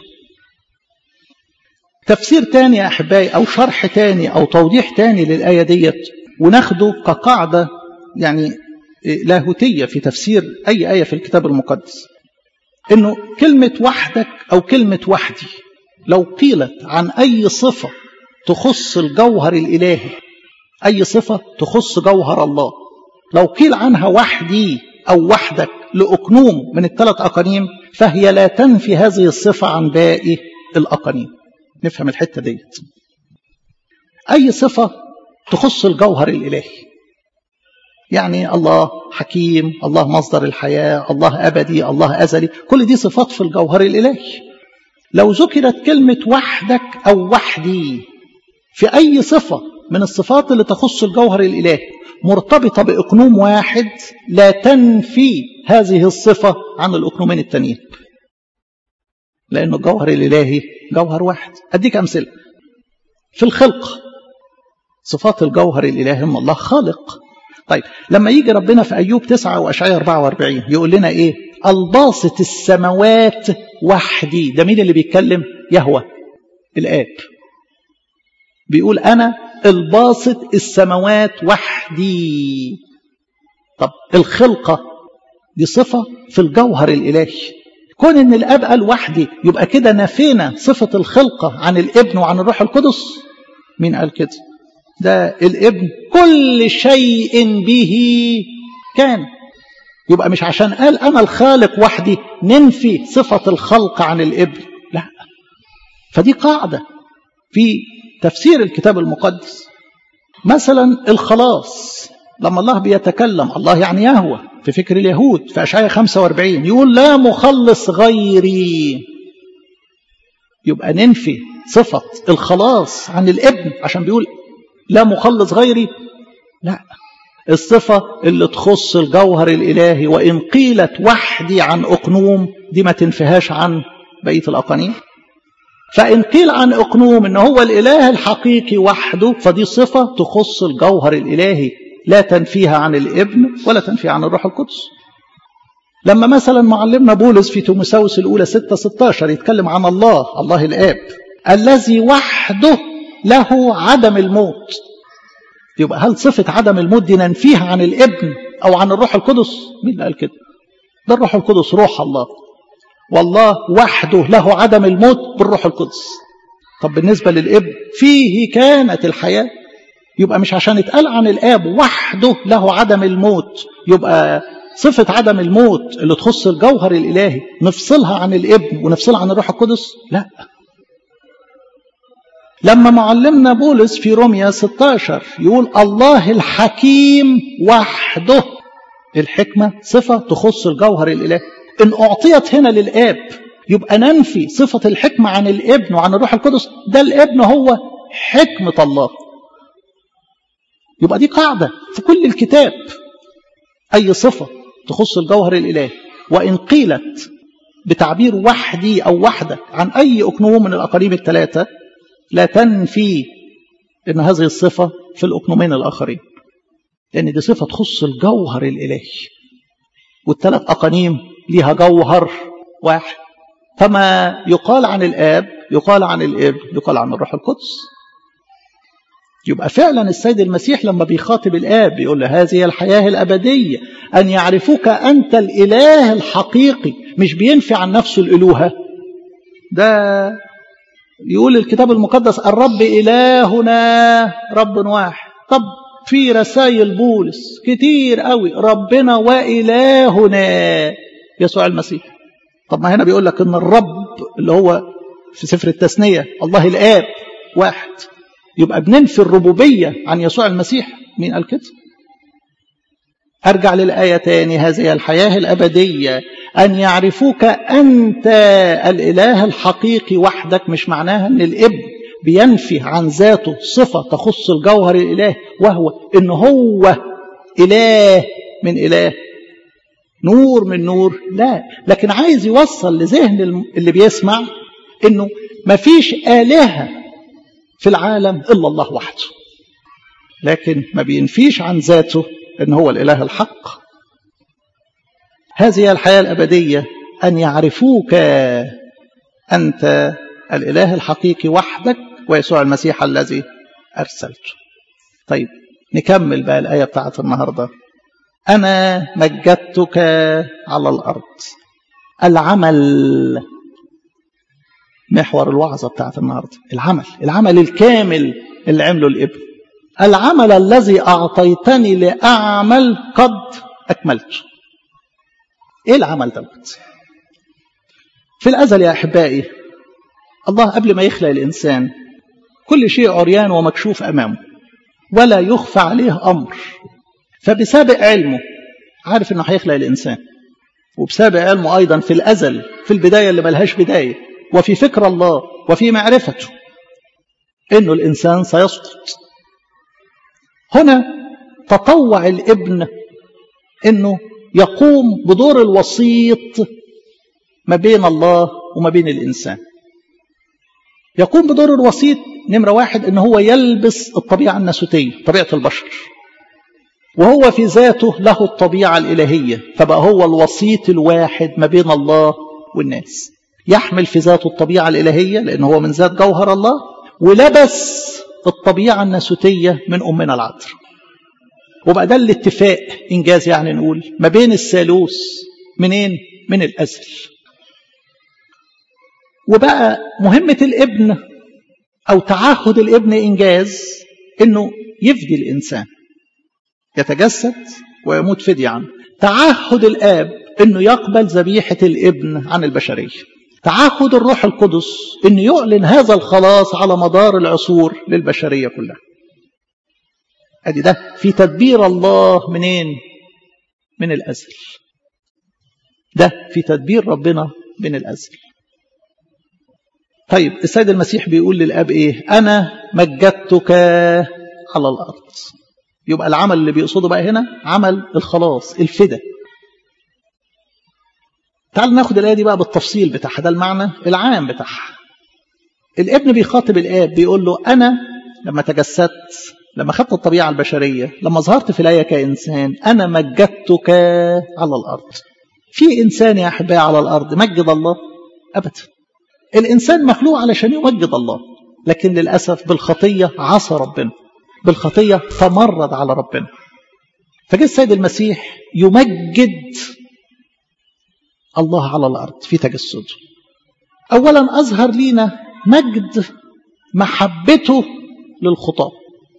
تفسير تاني يا أحبائي أو شرح تاني أو توضيح تاني للآية ديت وناخده كقاعدة يعني لاهوتية في تفسير أي آية في الكتاب المقدس انه كلمة وحدك او كلمة وحدي لو قيلت عن اي صفة تخص الجوهر الالهي اي صفة تخص جوهر الله لو قيل عنها وحدي او وحدك لأقنوم من الثلاث أقانيم فهي لا تنفي هذه الصفة عن باقي الأقانيم نفهم الحتة ديت أي صفة تخص الجوهر الإلهي يعني الله حكيم الله مصدر الحياة الله أبدي الله أزلي كل دي صفات في الجوهر الإلهي لو ذكرت كلمة وحدك أو وحدي في أي صفة من الصفات اللي تخص الجوهر الإلهي مرتبطة بإقنوم واحد لا تنفي هذه الصفة عن الإقنومين التانيين لأنه الجوهر الإلهي جوهر واحد أديك أمثلة في الخلق صفات الجوهر الإلهي هم الله خالق طيب لما يجي ربنا في أيوب 9 وأشعياء 44 يقول لنا إيه الباسط السماوات وحدي ده مين اللي بيتكلم يهوى الآب بيقول أنا الباسط السماوات وحدي طب الخلقة دي صفة في الجوهر الإلهي كون ان الاب قال وحدي يبقى كده نفينا صفة الخلقة عن الابن وعن الروح القدس مين قال كده ده الابن كل شيء به كان يبقى مش عشان قال انا الخالق وحدي ننفي صفة الخلق عن الابن لا فدي قاعدة في تفسير الكتاب المقدس مثلا الخلاص لما الله بيتكلم الله يعني يهوى في فكر اليهود في أشعياء 45 يقول لا مخلص غيري يبقى ننفي صفة الخلاص عن الابن عشان بيقول لا مخلص غيري لا الصفة اللي تخص الجوهر الإلهي وإن قيلت وحدي عن أقنوم دي ما تنفيهاش عن بقية الأقانيم فإن قيل عن أقنوم إن هو الإله الحقيقي وحده فدي صفة تخص الجوهر الإلهي لا تنفيها عن الابن ولا تنفيها عن الروح القدس لما مثلا معلمنا بولس في تيموساوس الأولى 6 16 يتكلم عن الله الله الآب الذي وحده له عدم الموت يبقى هل صفة عدم الموت دي ننفيها عن الابن أو عن الروح القدس مين اللي قال كده ده الروح القدس روح الله والله وحده له عدم الموت بالروح القدس طب بالنسبة للابن فيه كانت الحياة يبقى مش عشان يتقال عن الآب وحده له عدم الموت يبقى صفة عدم الموت اللي تخص الجوهر الإلهي نفصلها عن الابن ونفصلها عن الروح القدس لا لما معلمنا بولس في روميا 16 يقول الله الحكيم وحده الحكمة صفة تخص الجوهر الإلهي إن أعطيت هنا للآب يبقى ننفي صفة الحكمة عن الابن وعن الروح القدس ده الابن هو حكمة الله يبقى دي قاعدة في كل الكتاب أي صفة تخص الجوهر الإلهي وإن قيلت بتعبير وحدي أو وحدة عن أي أكنوم من الأقاريب الثلاثة لا تنفي أن هذه الصفة في الأكنومين الآخرين لأن دي صفة تخص الجوهر الإلهي والثلاث أقانيم ليها جوهر واحد فما يقال عن الآب يقال عن الابن يقال عن الروح القدس يبقى فعلا السيد المسيح لما بيخاطب الآب يقول له هذه الحياة الأبدية أن يعرفوك أنت الإله الحقيقي مش بينفي عن نفسه الإلوهة ده يقول الكتاب المقدس الرب إلهنا رب واحد طب في رسائل بولس كتير قوي ربنا وإلهنا يسوع المسيح طب ما هنا بيقول لك ان الرب اللي هو في سفر التثنية الله الآب واحد يبقى بننفي الربوبية عن يسوع المسيح مين قال كده أرجع للآية تاني هذه الحياة الأبدية أن يعرفوك أنت الإله الحقيقي وحدك مش معناها أن الابن بينفي عن ذاته صفة تخص الجوهر الإله وهو إن هو إله من إله نور من نور لا لكن عايز يوصل لذهن اللي بيسمع إنه مفيش آلهة في العالم إلا الله وحده لكن ما بينفيش عن ذاته إن هو الإله الحق هذه الحياة الأبدية أن يعرفوك أنت الإله الحقيقي وحدك ويسوع المسيح الذي أرسلته طيب نكمل بقى الآية بتاعت النهاردة أنا مجدتك على الأرض العمل محور الوعظة بتاعت النهاردة العمل العمل الكامل اللي عمله الابن العمل الذي أعطيتني لأعمل قد أكملته إيه العمل دوت في الأزل يا أحبائي الله قبل ما يخلق الإنسان كل شيء عريان ومكشوف أمامه ولا يخفى عليه أمر فبسابق علمه عارف أنه هيخلق الإنسان وبسابق علمه أيضا في الأزل في البداية اللي ملهاش بداية وفي فكر الله وفي معرفته أنه الإنسان سيسقط هنا تطوع الابن أنه يقوم بدور الوسيط ما بين الله وما بين الإنسان يقوم بدور الوسيط نمرة واحد أنه هو يلبس الطبيعة الناسوتية طبيعة البشر وهو في ذاته له الطبيعة الإلهية فبقى هو الوسيط الواحد ما بين الله والناس يحمل في ذاته الطبيعة الإلهية لأنه هو من ذات جوهر الله ولبس الطبيعة الناسوتية من أمنا العذراء وبقى ده الاتفاق إنجاز يعني نقول ما بين الثالوث منين؟ من الأزل وبقى مهمة الابن أو تعهد الابن إنجاز إنه يفدي الإنسان يتجسد ويموت فدية عنه تعهد الآب إنه يقبل ذبيحة الابن عن البشرية تعهد الروح القدس إنه يعلن هذا الخلاص على مدار العصور للبشرية كلها أدي ده في تدبير الله منين من الأزل ده في تدبير ربنا من الأزل طيب السيد المسيح بيقول للأب إيه أنا مجدتك على الأرض يبقى العمل اللي بيقصده بقى هنا عمل الخلاص الفدا تعال ناخد الآية دي بقى بالتفصيل بتاعها ده المعنى العام بتاعها الابن بيخاطب الآب بيقول له أنا لما تجسدت لما خدت الطبيعة البشرية لما ظهرت في الآية كإنسان أنا مجدتك على الأرض في إنسان يا أحبائي على الأرض مجد الله أبدا الإنسان مخلوق علشان يمجد الله لكن للأسف بالخطية عصى ربنا بالخطية تمرد على ربنا فجاء السيد المسيح يمجد الله على الأرض في تجسده أولا أظهر لينا مجد محبته للخطاة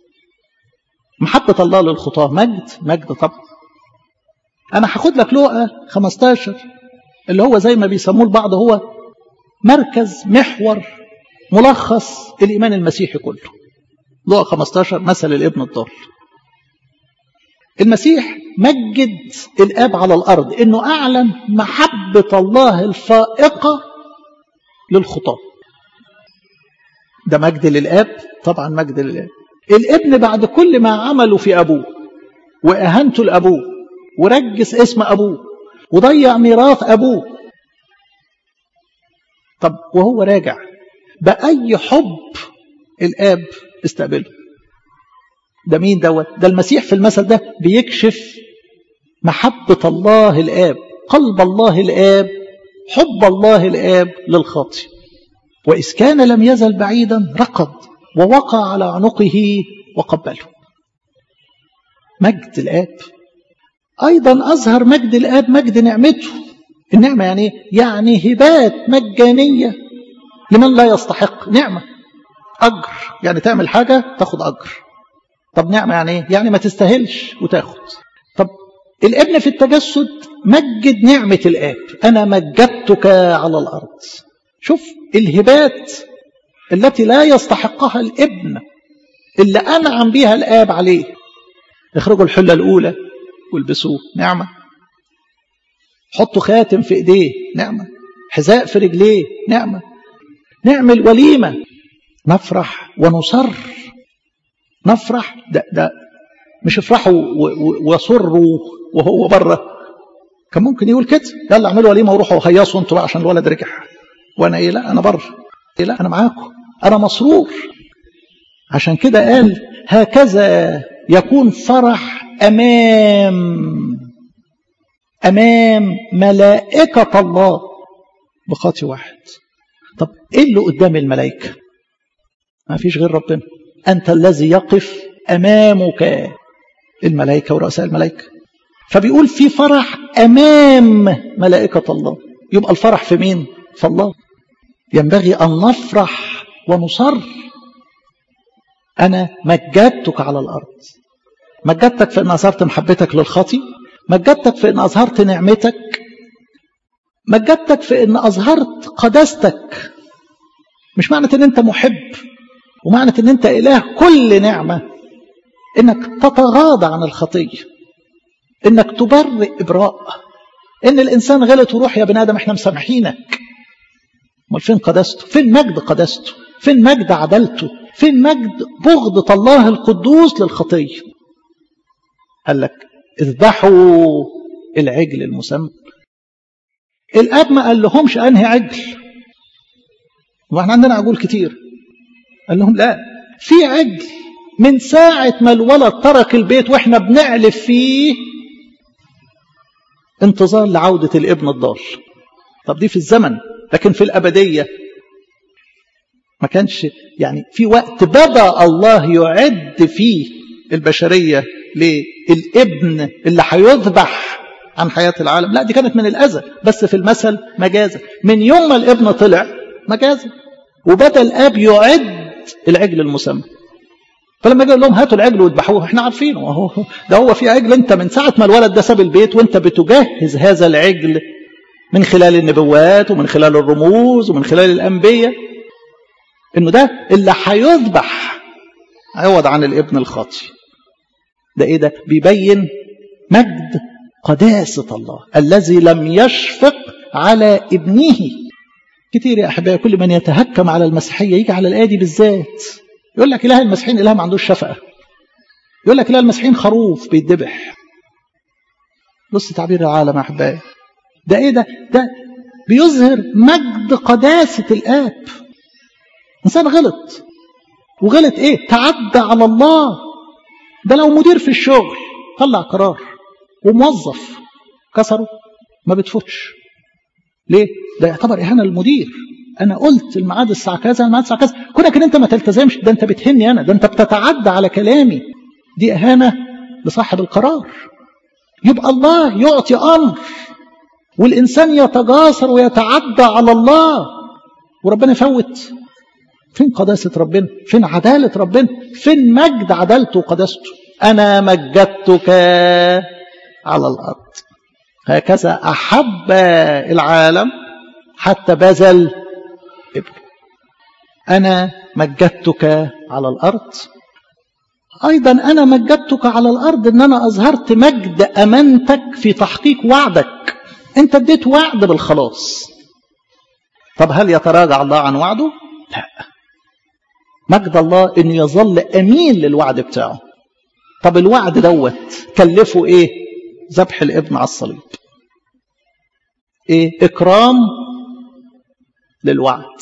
محبة الله للخطاة مجد مجد طبعا أنا هاخد لك لقى 15 اللي هو زي ما بيسموه البعض هو مركز محور ملخص الإيمان المسيحي كله لقى 15 مثل الابن الضال المسيح مجد الآب على الأرض إنه أعلن محبة الله الفائقة للخطاة ده مجد للآب طبعا مجد للآب الابن بعد كل ما عمله في أبوه وأهانته لأبوه ورجس اسم أبوه وضيع ميراث أبوه طب وهو راجع بأي حب الآب استقبله ده مين دوت ده المسيح في المثل ده بيكشف محبة الله الآب قلب الله الآب حب الله الآب للخاطئ وإذ كان لم يزل بعيدا ركض ووقع على عنقه وقبله مجد الآب أيضا أظهر مجد الآب مجد نعمته النعمة يعني يعني هبات مجانية لمن لا يستحق نعمة أجر يعني تعمل حاجة تاخد أجر طب نعمة يعني ايه؟ يعني ما تستاهلش وتاخد طب الابن في التجسد مجد نعمة الآب أنا مجدتك على الأرض شوف الهبات التي لا يستحقها الابن اللي أنعم بها الآب عليه اخرجوا الحلة الأولى والبسوه نعمة حطوا خاتم في ايديه نعمة حذاء في رجليه نعمة نعمل وليمة نفرح ونصر نفرح ده, ده مش افرحوا ويصروا وهو بره كان ممكن يقول كده يلا اعملوا وليمه وروحوا هيصوا انتوا بقى عشان الولد رجع وانا ايه لا انا بره ايه لا انا معاكم انا مسرور عشان كده قال هكذا يكون فرح امام امام ملائكه الله بخاطي واحد طب ايه اللي قدام الملائكه ما فيش غير ربنا أنت الذي يقف أمامك الملائكة ورؤساء الملائكة فبيقول في فرح أمام ملائكة الله يبقى الفرح في مين؟ في الله ينبغي أن نفرح ونصر أنا مجدتك على الأرض مجدتك في أن أظهرت محبتك للخطي مجدتك في أن أظهرت نعمتك مجدتك في أن أظهرت قداستك مش معنى أن أنت محب ومعنى ان انت اله كل نعمه انك تتغاضى عن الخطيه انك تبرئ ابراء ان الانسان غلط وروح يا بني ادم احنا مسامحينك امال فين قداسته فين مجد قداسته فين مجد عدالته فين مجد بغضة الله القدوس للخطيه قال لك اذبحوا العجل المسمى الاب ما قال لهمش انهي عجل واحنا عندنا عجول كتير قال لهم لا في عجل من ساعة ما الولد ترك البيت واحنا بنعلف فيه انتظار لعودة الابن الضال طب دي في الزمن لكن في الأبدية ما كانش يعني في وقت بدأ الله يعد فيه البشرية للابن اللي هيذبح عن حياة العالم لا دي كانت من الأزل بس في المثل مجازا من يوم ما الابن طلع مجازا وبدأ الآب يعد العجل المسمى فلما جاء لهم هاتوا العجل واذبحوه احنا عارفينه اهو ده هو في عجل انت من ساعه ما الولد ده ساب البيت وانت بتجهز هذا العجل من خلال النبوات ومن خلال الرموز ومن خلال الانبياء انه ده اللي هيذبح عوض عن الابن الخاطي ده ايه ده بيبين مجد قداسه الله الذي لم يشفق على ابنه كتير يا احبائي كل من يتهكم على المسيحيه يجي على الايه دي بالذات يقول لك اله المسيحيين اله ما عندوش شفقه يقول لك اله المسيحيين خروف بيتذبح بص تعبير العالم يا احبائي ده ايه ده ده بيظهر مجد قداسه الاب انسان غلط وغلط ايه تعدى على الله ده لو مدير في الشغل طلع قرار وموظف كسره ما بتفوتش ليه؟ ده يعتبر إهانة للمدير أنا قلت الميعاد الساعة كذا الميعاد الساعة كذا كونك إن أنت ما تلتزمش ده أنت بتهني أنا ده أنت بتتعدى على كلامي دي إهانة لصاحب القرار يبقى الله يعطي أمر والإنسان يتجاسر ويتعدى على الله وربنا يفوت فين قداسة ربنا فين عدالة ربنا فين مجد عدالته وقداسته أنا مجدتك على الأرض هكذا أحب العالم حتى بذل ابنه أنا مجدتك على الأرض أيضا أنا مجدتك على الأرض أن أنا أظهرت مجد أمانتك في تحقيق وعدك أنت اديت وعد بالخلاص طب هل يتراجع الله عن وعده لا مجد الله انه يظل امين للوعد بتاعه طب الوعد دوت كلفه ايه ذبح الابن على الصليب ايه اكرام للوعد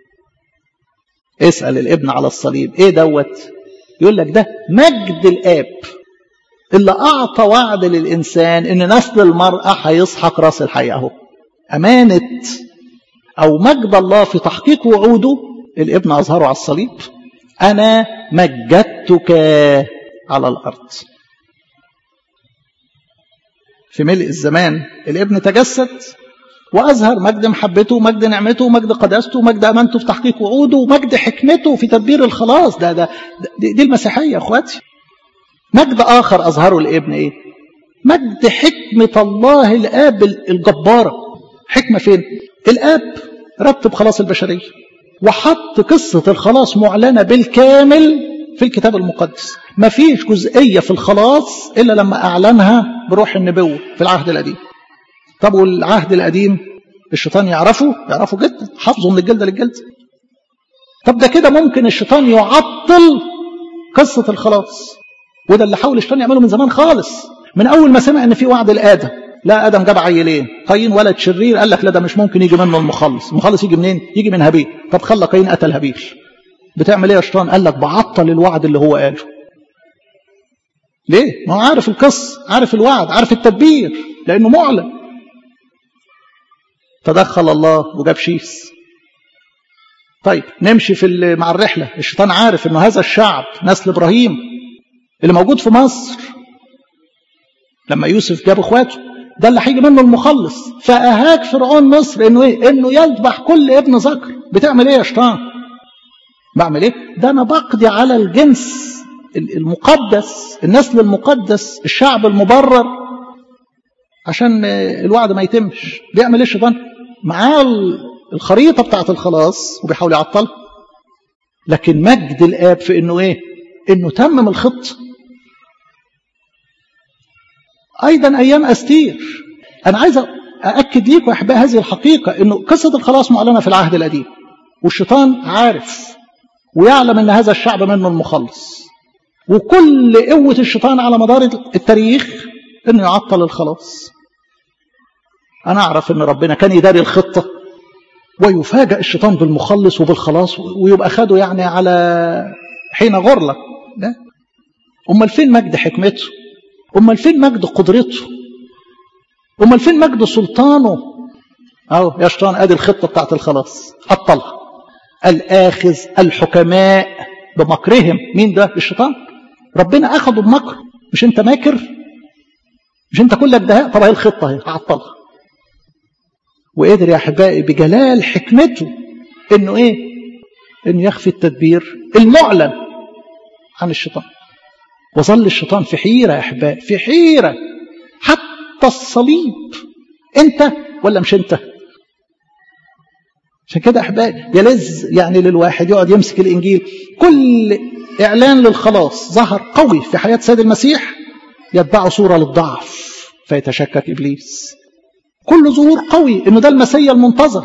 اسال الابن على الصليب ايه دوت يقول لك ده مجد الاب اللي اعطى وعد للانسان ان نسل المراه هيسحق راس الحي اهو امانه او مجد الله في تحقيق وعوده الابن اظهره على الصليب انا مجدتك على الارض في ملء الزمان الابن تجسد وأظهر مجد محبته مجد نعمته مجد قداسته مجد أمانته في تحقيق وعوده ومجد حكمته في تدبير الخلاص ده ده دي, دي المسيحية يا أخواتي مجد آخر أظهره الابن إيه مجد حكمة الله الآب الجبارة حكمة فين الآب رتب خلاص البشرية وحط قصة الخلاص معلنة بالكامل في الكتاب المقدس ما فيش جزئية في الخلاص إلا لما أعلنها بروح النبوة في العهد القديم طب والعهد القديم الشيطان يعرفه يعرفه جدا حافظه من الجلد للجلد طب ده كده ممكن الشيطان يعطل قصة الخلاص وده اللي حاول الشيطان يعمله من زمان خالص من أول ما سمع إن في وعد لآدم لا آدم جاب عيلين قايين ولد شرير قال لك لا ده مش ممكن يجي منه المخلص المخلص يجي منين يجي من هابيل طب خلى قايين قتل هابيل بتعمل ايه يا شيطان قال لك بعطل الوعد اللي هو قاله ليه ما هو عارف القصة عارف الوعد عارف التدبير لأنه معلن تدخل الله وجاب شيس طيب نمشي في مع الرحلة الشيطان عارف انه هذا الشعب نسل ابراهيم اللي موجود في مصر لما يوسف جاب اخواته ده اللي هيجي منه المخلص فاهاك فرعون مصر انه ايه انه يذبح كل ابن ذكر بتعمل ايه يا شيطان بعمل ايه ده انا بقضي على الجنس المقدس النسل المقدس الشعب المبرر عشان الوعد ما يتمش بيعمل ايه الشيطان معاه الخريطة بتاعت الخلاص وبيحاول يعطلها لكن مجد الآب في إنه إيه إنه تمم الخطة أيضا أيام أستير أنا عايز أأكد ليكم يا أحبائي هذه الحقيقة إنه قصة الخلاص معلنة في العهد القديم والشيطان عارف ويعلم أن هذا الشعب منه المخلص وكل قوة الشيطان على مدار التاريخ إنه يعطل الخلاص أنا أعرف إن ربنا كان يداري الخطة ويفاجأ الشيطان بالمخلص وبالخلاص ويبقى خده يعني على حين غرلة لا أمال فين مجد حكمته أمال فين مجد قدرته أمال فين مجد سلطانه أهو يا شيطان أدي الخطة بتاعت الخلاص عطلها الآخذ الحكماء بمكرهم مين ده الشيطان ربنا أخده بمكر مش أنت ماكر مش أنت كلك دهاء طب هي الخطة اهي عطلها وقدر يا احبائي بجلال حكمته انه ايه انه يخفي التدبير المعلن عن الشيطان وظل الشيطان في حيره يا احبائي في حيره حتى الصليب انت ولا مش انت عشان كده احبائي يلز يعني للواحد يقعد يمسك الانجيل كل اعلان للخلاص ظهر قوي في حياه سيد المسيح يتبعه صوره للضعف فيتشكك ابليس كل ظهور قوي انه ده المسيا المنتظر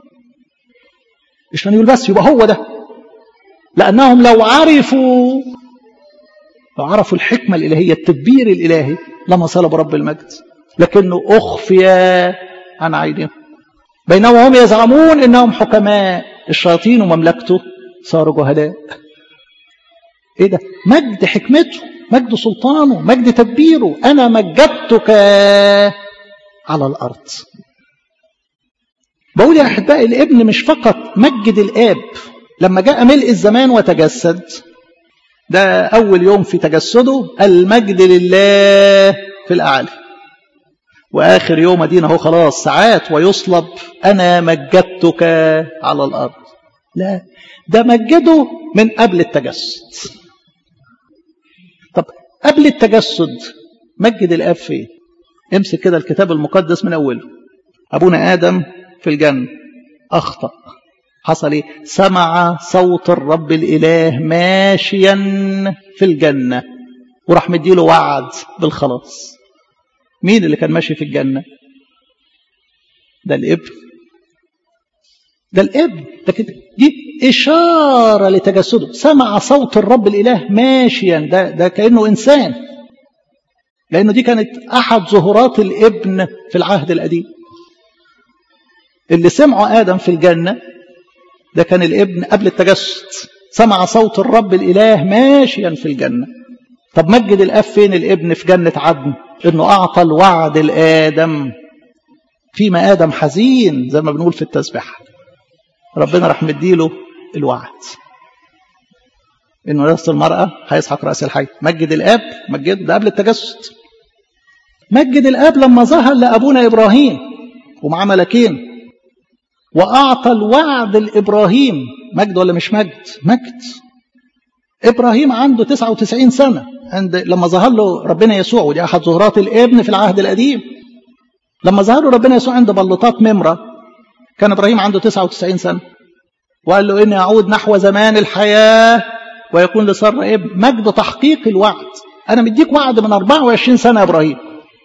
عشان يقول بس يبقى هو ده لانهم لو عرفوا لو عرفوا الحكمه الالهيه التدبير الالهي لما صلبوا رب المجد لكنه اخفي عن عينهم بينما هم يزعمون انهم حكماء الشياطين ومملكته صاروا جهلاء ايه ده مجد حكمته مجد سلطانه مجد تدبيره انا مجدتك على الأرض بقول يا أحبائي الابن مش فقط مجد الآب لما جاء ملء الزمان وتجسد ده أول يوم في تجسده المجد لله في الأعلى وآخر يوم أدينا هو خلاص ساعات ويصلب أنا مجدتك على الأرض لا ده مجده من قبل التجسد طب قبل التجسد مجد الآب فين امسك كده الكتاب المقدس من أوله أبونا آدم في الجنة أخطأ حصل إيه سمع صوت الرب الإله ماشيا في الجنة وراح مديله وعد بالخلاص مين اللي كان ماشي في الجنة ده الابن ده الابن لكن دي إشارة لتجسده سمع صوت الرب الإله ماشيا ده, ده كأنه إنسان لأنه دي كانت أحد ظهورات الابن في العهد القديم اللي سمعه آدم في الجنة ده كان الابن قبل التجسد سمع صوت الرب الإله ماشيا في الجنة طب مجد الأب فين الابن في جنة عدن إنه أعطى الوعد لآدم فيما آدم حزين زي ما بنقول في التسبيح ربنا راح مديله الوعد إنه رأس المرأة هيسحق رأس الحي مجد الآب مجد ده قبل التجسد مجد الآب لما ظهر لأبونا إبراهيم ومعاه ملكين وأعطى الوعد لإبراهيم مجد ولا مش مجد مجد إبراهيم عنده 99 سنة عند لما ظهر له ربنا يسوع ودي أحد ظهورات الابن في العهد القديم لما ظهر له ربنا يسوع عند بلوطات ممرة كان إبراهيم عنده 99 سنة وقال له إني أعود نحو زمان الحياة ويكون لسارة ابن مجد تحقيق الوعد أنا مديك وعد من 24 سنة يا إبراهيم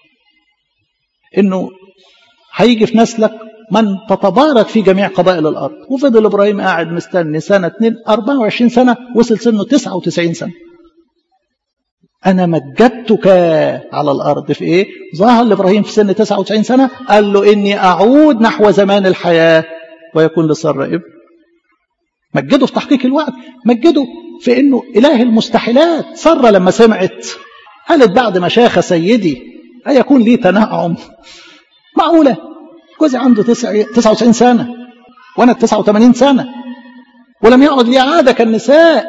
إنه هيجي في نسلك من تتبارك في جميع قبائل الأرض وفضل إبراهيم قاعد مستني سنة 2 24 سنة وصل سنه 99 سنة أنا مجدتك على الأرض في إيه؟ ظهر لإبراهيم في سن 99 سنة قال له إني أعود نحو زمان الحياة ويكون لسارة ابن مجده في تحقيق الوعد مجده في إنه إله المستحيلات سارة لما سمعت قالت بعد ما شاخ سيدي أيكون لي تنعم معقولة جوزي عنده 99 سنة وأنا 89 سنة ولم يعد لي عادة كالنساء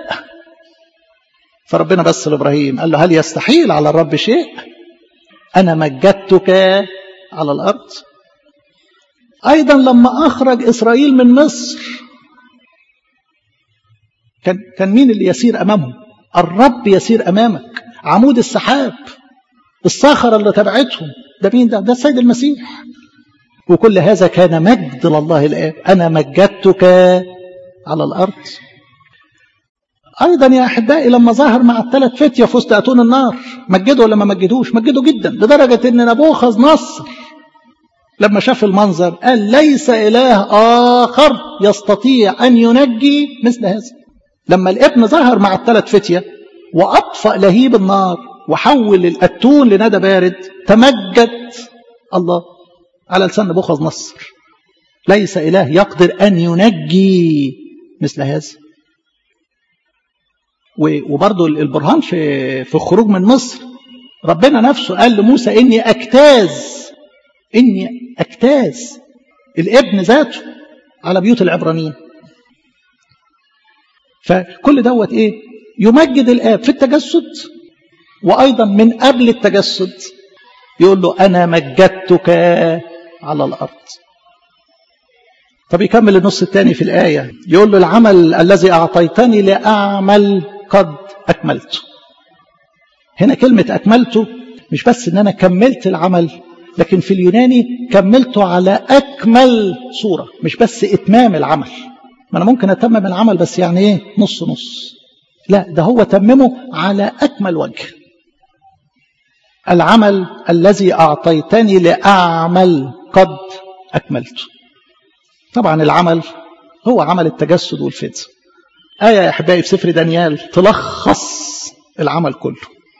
فربنا بس لإبراهيم قال له هل يستحيل على الرب شيء أنا مجدتك على الأرض أيضا لما أخرج إسرائيل من مصر كان, كان مين اللي يسير أمامهم الرب يسير أمامك عمود السحاب الصخرة اللي تبعتهم ده مين ده ده السيد المسيح وكل هذا كان مجد لله الآب أنا مجدتك على الأرض أيضا يا أحبائي لما ظهر مع الثلاث فتية في وسط أتون النار مجدوا ولا ما مجدوش مجدوا جدا لدرجة أن نبوخذ نصر لما شاف المنظر قال ليس إله آخر يستطيع أن ينجي مثل هذا لما الابن ظهر مع الثلاث فتية وأطفأ لهيب النار وحول الأتون لندى بارد تمجد الله على لسان نبوخذ نصر ليس إله يقدر أن ينجي مثل هذا وبرضه البرهان في في الخروج من مصر ربنا نفسه قال لموسى إني أجتاز إني أجتاز الابن ذاته على بيوت العبرانيين فكل دوت إيه يمجد الآب في التجسد وأيضا من قبل التجسد يقول له أنا مجدتك على الأرض طب يكمل النص الثاني في الآية يقول له العمل الذي أعطيتني لأعمل قد أكملته هنا كلمة أكملته مش بس إن أنا كملت العمل لكن في اليوناني كملته على أكمل صورة مش بس إتمام العمل ما أنا ممكن أتمم العمل بس يعني إيه نص نص لا ده هو تممه على أكمل وجه العمل الذي أعطيتني لأعمل قد أكملته طبعا العمل هو عمل التجسد والفداء آية يا أحبائي في سفر دانيال تلخص العمل كله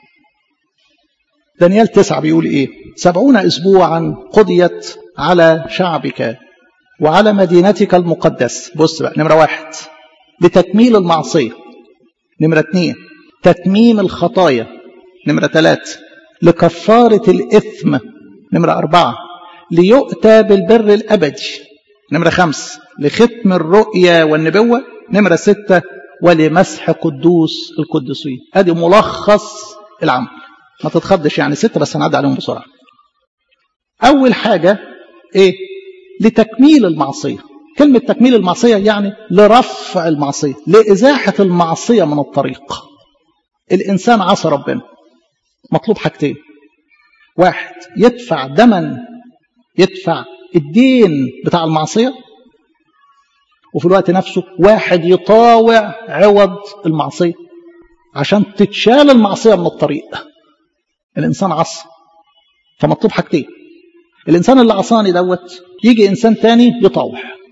دانيال تسعة بيقول إيه سبعون أسبوعا قضيت على شعبك وعلى مدينتك المقدس بص بقى نمرة واحد لتكميل المعصية نمرة اثنين تتميم الخطايا نمرة ثلاثة لكفارة الإثم نمرة أربعة ليؤتى بالبر الأبدي نمرة خمس لختم الرؤيا والنبوة نمرة ستة ولمسح قدوس القدسين ادي ملخص العمل ما تتخضش يعني ستة بس هنعدي عليهم بسرعة أول حاجة إيه لتكميل المعصية كلمة تكميل المعصية يعني لرفع المعصية لإزاحة المعصية من الطريق الإنسان عصى ربنا مطلوب حاجتين واحد يدفع دما يدفع الدين بتاع المعصية وفي الوقت نفسه واحد يطاوع عوض المعصية عشان تتشال المعصية من الطريق الإنسان عصى فمطلوب حاجتين الإنسان اللي عصاني دوت يجي إنسان تاني يطاوع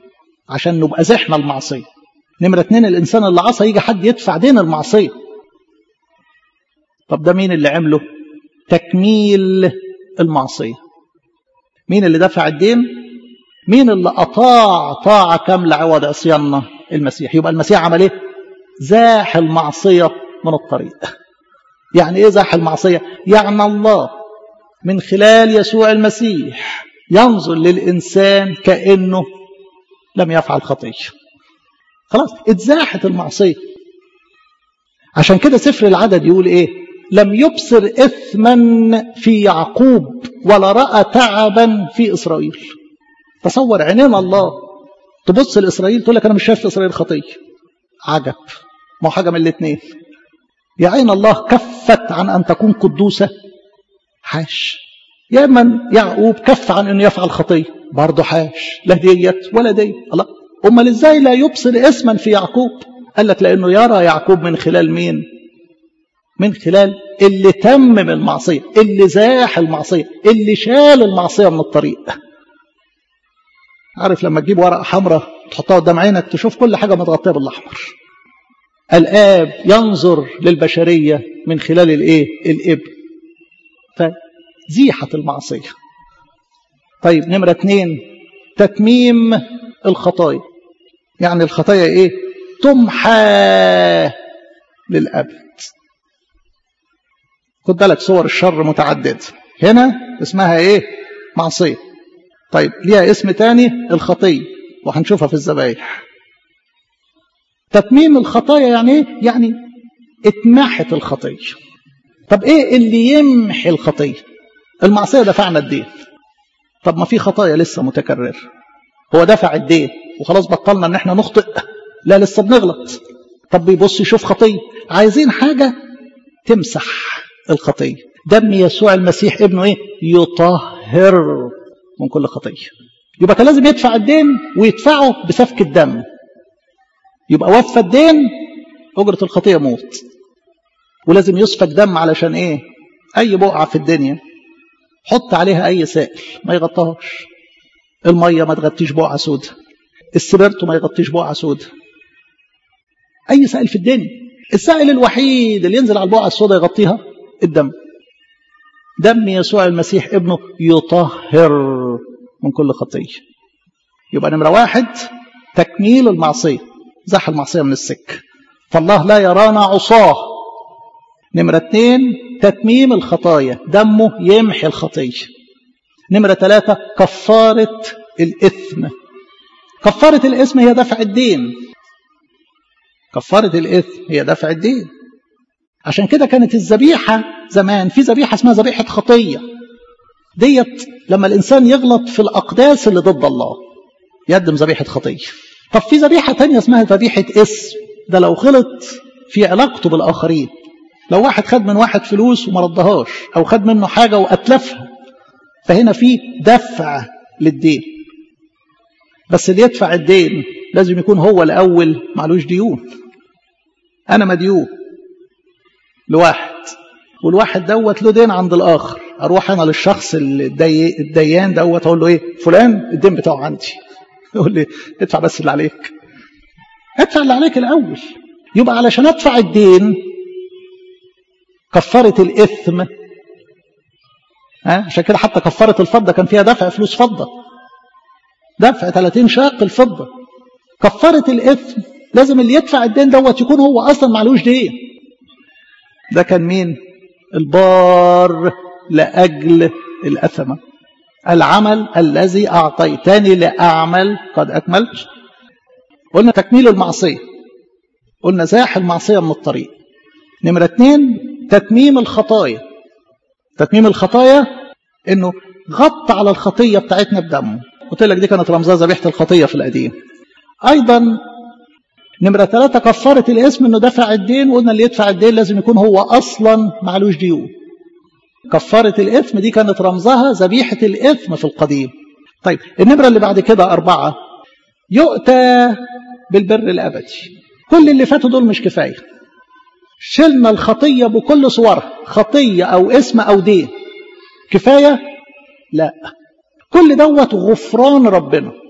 عشان نبقى زحنا المعصية نمرة اتنين الإنسان اللي عصى يجي حد يدفع دين المعصية طب ده مين اللي عمله تكميل المعصية مين اللي دفع الدين مين اللي أطاع طاعة كاملة عوض عصياننا المسيح يبقى المسيح عمل ايه زاح المعصية من الطريق يعني ايه زاح المعصية يعني الله من خلال يسوع المسيح ينظر للإنسان كأنه لم يفعل خطية خلاص اتزاحت المعصية عشان كده سفر العدد يقول ايه لم يبصر إثما في يعقوب ولا رأى تعبا في إسرائيل تصور عينين الله تبص لإسرائيل تقول لك أنا مش شايف في إسرائيل خطية عجب ما هو حاجة من الاثنين يا عين الله كفت عن أن تكون قدوسة حاش يا من يعقوب كف عن أنه يفعل خطية برضه حاش لا ديت ولا ديت الله أمال إزاي لا يبصر اسما في يعقوب قال لك لأنه يرى يعقوب من خلال مين من خلال اللي تمم المعصية اللي زاح المعصية اللي شال المعصية من الطريق عارف لما تجيب ورقة حمراء تحطها قدام عينك تشوف كل حاجة متغطية بالأحمر الآب ينظر للبشرية من خلال الإيه الإبن فزيحت المعصية طيب نمرة اتنين تتميم الخطايا يعني الخطايا إيه تمحى للأبد خد بالك صور الشر متعددة هنا اسمها ايه معصية طيب ليها اسم تاني الخطية وهنشوفها في الذبايح تتميم الخطايا يعني ايه يعني اتمحت الخطية طب ايه اللي يمحي الخطية المعصية دفعنا الدين طب ما في خطايا لسه متكررة هو دفع الدين وخلاص بطلنا ان احنا نخطئ لا لسه بنغلط طب بيبص يشوف خطية عايزين حاجة تمسح الخطية دم يسوع المسيح ابنه ايه يطهر من كل خطية يبقى كان لازم يدفع الدين ويدفعه بسفك الدم يبقى وفى الدين أجرة الخطية موت ولازم يسفك دم علشان ايه اي بقعة في الدنيا حط عليها اي سائل ما يغطاهاش المية ما تغطيش بقعة سودة السبرتو ما يغطيش بقعة سودة اي سائل في الدنيا السائل الوحيد اللي ينزل على البقعة السوداء يغطيها الدم دم يسوع المسيح ابنه يطهر من كل خطية يبقى نمرة واحد تكميل المعصية زح المعصية من السك فالله لا يرانا عصاه نمرة اتنين تتميم الخطايا دمه يمحي الخطية نمرة ثلاثة كفارة الإثم كفارة الإثم هي دفع الدين كفارة الإثم هي دفع الدين عشان كده كانت الذبيحة زمان في ذبيحة اسمها ذبيحة خطية ديت لما الإنسان يغلط في الأقداس اللي ضد الله يقدم ذبيحة خطية طب في ذبيحة تانية اسمها ذبيحة اسم ده لو غلط في علاقته بالآخرين لو واحد خد من واحد فلوس وما ردهاش أو خد منه حاجة وأتلفها فهنا في دفع للدين بس اللي يدفع الدين لازم يكون هو الأول معلوش ديون أنا مديون لواحد والواحد دوت له دين عند الآخر أروح أنا للشخص الدي... الديان دوت أقول له إيه فلان الدين بتاعه عندي يقول لي ادفع بس اللي عليك ادفع اللي عليك الأول يبقى علشان أدفع الدين كفارة الإثم ها عشان كده حتى كفارة الفضة كان فيها دفع فلوس فضة دفع 30 شاق الفضة كفارة الإثم لازم اللي يدفع الدين دوت يكون هو أصلا معلوش دين ده كان مين البار لأجل الأثمة العمل الذي أعطيتني لأعمل قد أكملت قلنا تكميل المعصية قلنا زاح المعصية من الطريق نمرة اتنين تتميم الخطايا تتميم الخطايا انه غطى على الخطية بتاعتنا بدمه قلت لك دي كانت رمزها ذبيحة الخطية في القديم ايضا نمرة ثلاثة كفارة الاسم انه دفع الدين وقلنا اللي يدفع الدين لازم يكون هو اصلا معلوش ديون كفارة الاثم دي كانت رمزها ذبيحة الاثم في القديم طيب النمرة اللي بعد كده أربعة يؤتى بالبر الأبدي كل اللي فاتوا دول مش كفاية شلنا الخطية بكل صورها خطية أو اسم أو دين كفاية لا كل دوت غفران ربنا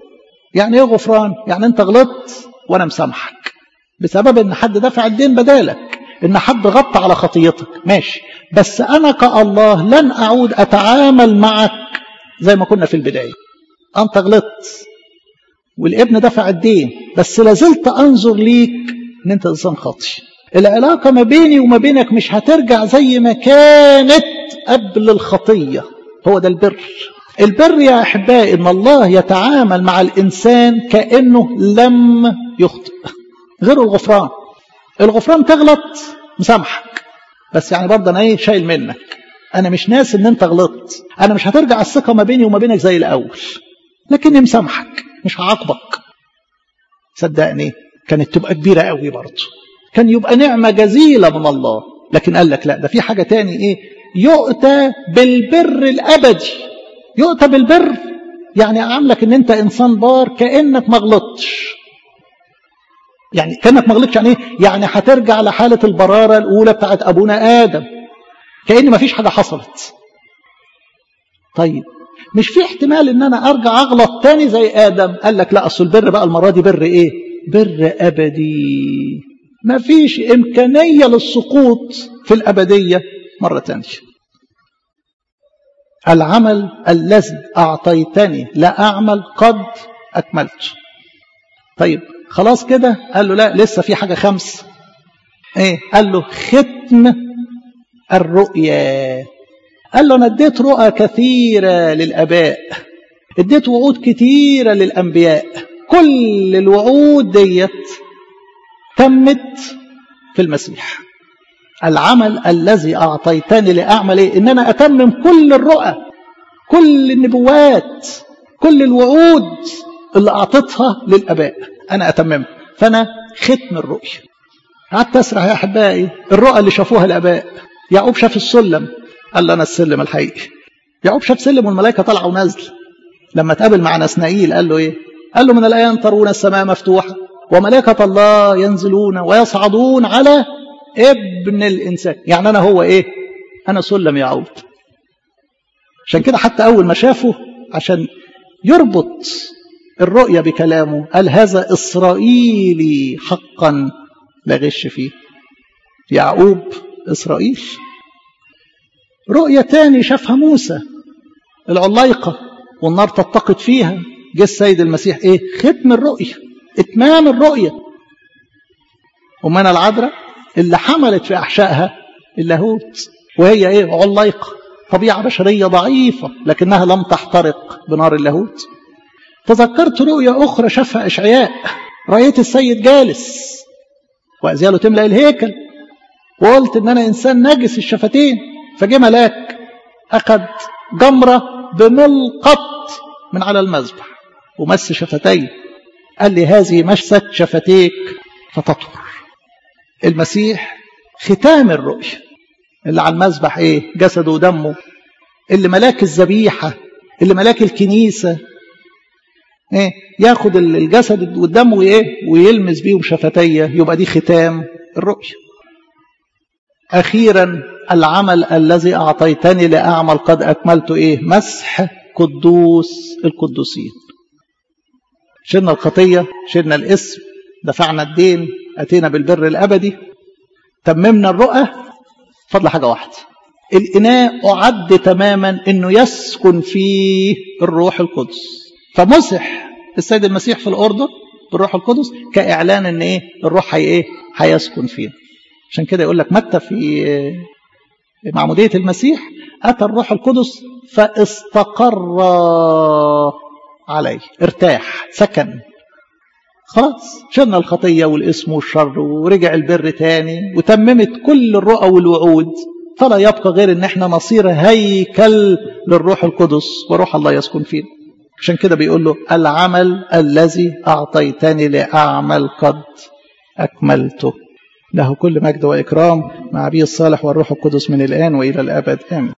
يعني ايه غفران يعني انت غلطت وانا مسامحك بسبب ان حد دفع الدين بدالك ان حد غطى على خطيتك ماشي بس انا كالله لن اعود اتعامل معك زي ما كنا في البدايه انت غلطت والابن دفع الدين بس لازلت انظر ليك ان انت انسان خاطي العلاقه ما بيني وما بينك مش هترجع زي ما كانت قبل الخطيه هو ده البر البر يا احبائي ان الله يتعامل مع الانسان كانه لم يخطئ غير الغفران الغفران تغلط مسامحك بس يعني برضه انا ايه شايل منك انا مش ناس ان انت غلطت انا مش هترجع الثقه ما بيني وما بينك زي الاول لكني مسامحك مش هعاقبك صدقني كانت تبقى كبيره قوي برضه كان يبقى نعمه جزيله من الله لكن قال لك لا ده في حاجه تاني ايه يؤتى بالبر الابدي يؤتى بالبر يعني اعاملك ان انت انسان بار كانك ما غلطتش يعني كانك ما غلطتش يعني ايه يعني هترجع لحاله البراره الاولى بتاعت ابونا ادم كان ما فيش حاجه حصلت طيب مش في احتمال ان انا ارجع اغلط تاني زي ادم قال لك لا اصل البر بقى المره دي بر ايه بر ابدي ما فيش امكانيه للسقوط في الابديه مره تانيه العمل الذي اعطيتني لا اعمل قد اكملت طيب خلاص كده قال له لا لسه في حاجه خمس ايه قال له ختم الرؤيا قال له انا اديت رؤى كثيره للاباء اديت وعود كثيره للانبياء كل الوعود ديت تمت في المسيح العمل الذي اعطيتني لاعمل ايه ان انا اتمم كل الرؤى كل النبوات كل الوعود اللي اعطيتها للاباء انا اتممها فانا ختم الرؤيا قعدت اسرح يا احبائي الرؤى اللي شافوها الاباء يعقوب شاف السلم قال له انا السلم الحقيقي يعقوب شاف سلم والملائكه طالعه ونازله لما تقابل مع نسنائيل قال له ايه قال له من الايام ترون السماء مفتوحه وملائكه الله ينزلون ويصعدون على ابن الانسان يعني انا هو ايه انا سلم يعقوب عشان كده حتى اول ما شافه عشان يربط الرؤيا بكلامه قال هذا اسرائيلي حقا لا غش فيه يعقوب اسرائيل رؤية تاني شافها موسى العلايقة والنار تتقد فيها جه السيد المسيح ايه ختم الرؤية اتمام الرؤية ومن العذراء اللي حملت في احشائها اللاهوت وهي ايه علايقة طبيعة بشرية ضعيفة لكنها لم تحترق بنار اللاهوت تذكرت رؤيا أخرى شافها إشعياء رأيت السيد جالس وأزياله تملأ الهيكل وقلت إن أنا إنسان نجس الشفتين فجه ملاك أخذ جمرة بملقط من على المذبح ومس شفتي قال لي هذه مست شفتيك فتطهر المسيح ختام الرؤيا اللي على المذبح ايه جسده ودمه اللي ملاك الذبيحه اللي ملاك الكنيسه ايه ياخد الجسد والدم وايه ويلمس بيهم شفتيه يبقى دي ختام الرؤيا اخيرا العمل الذي اعطيتني لاعمل قد اكملت ايه مسح قدوس القدوسين شلنا الخطيه شلنا الاسم دفعنا الدين اتينا بالبر الابدي تممنا الرؤى فضل حاجه واحده الاناء اعد تماما انه يسكن فيه الروح القدس فمسح السيد المسيح في الاردن بالروح القدس كاعلان ان ايه الروح هي ايه هيسكن فيه عشان كده يقول لك متى في معموديه المسيح اتى الروح القدس فاستقر عليه ارتاح سكن خلاص شلنا الخطيه والاسم والشر ورجع البر تاني وتممت كل الرؤى والوعود فلا يبقى غير ان احنا نصير هيكل للروح القدس وروح الله يسكن فينا عشان كده بيقول له العمل الذي أعطيتني لأعمل قد أكملته له كل مجد وإكرام مع أبي الصالح والروح القدس من الآن وإلى الأبد آمين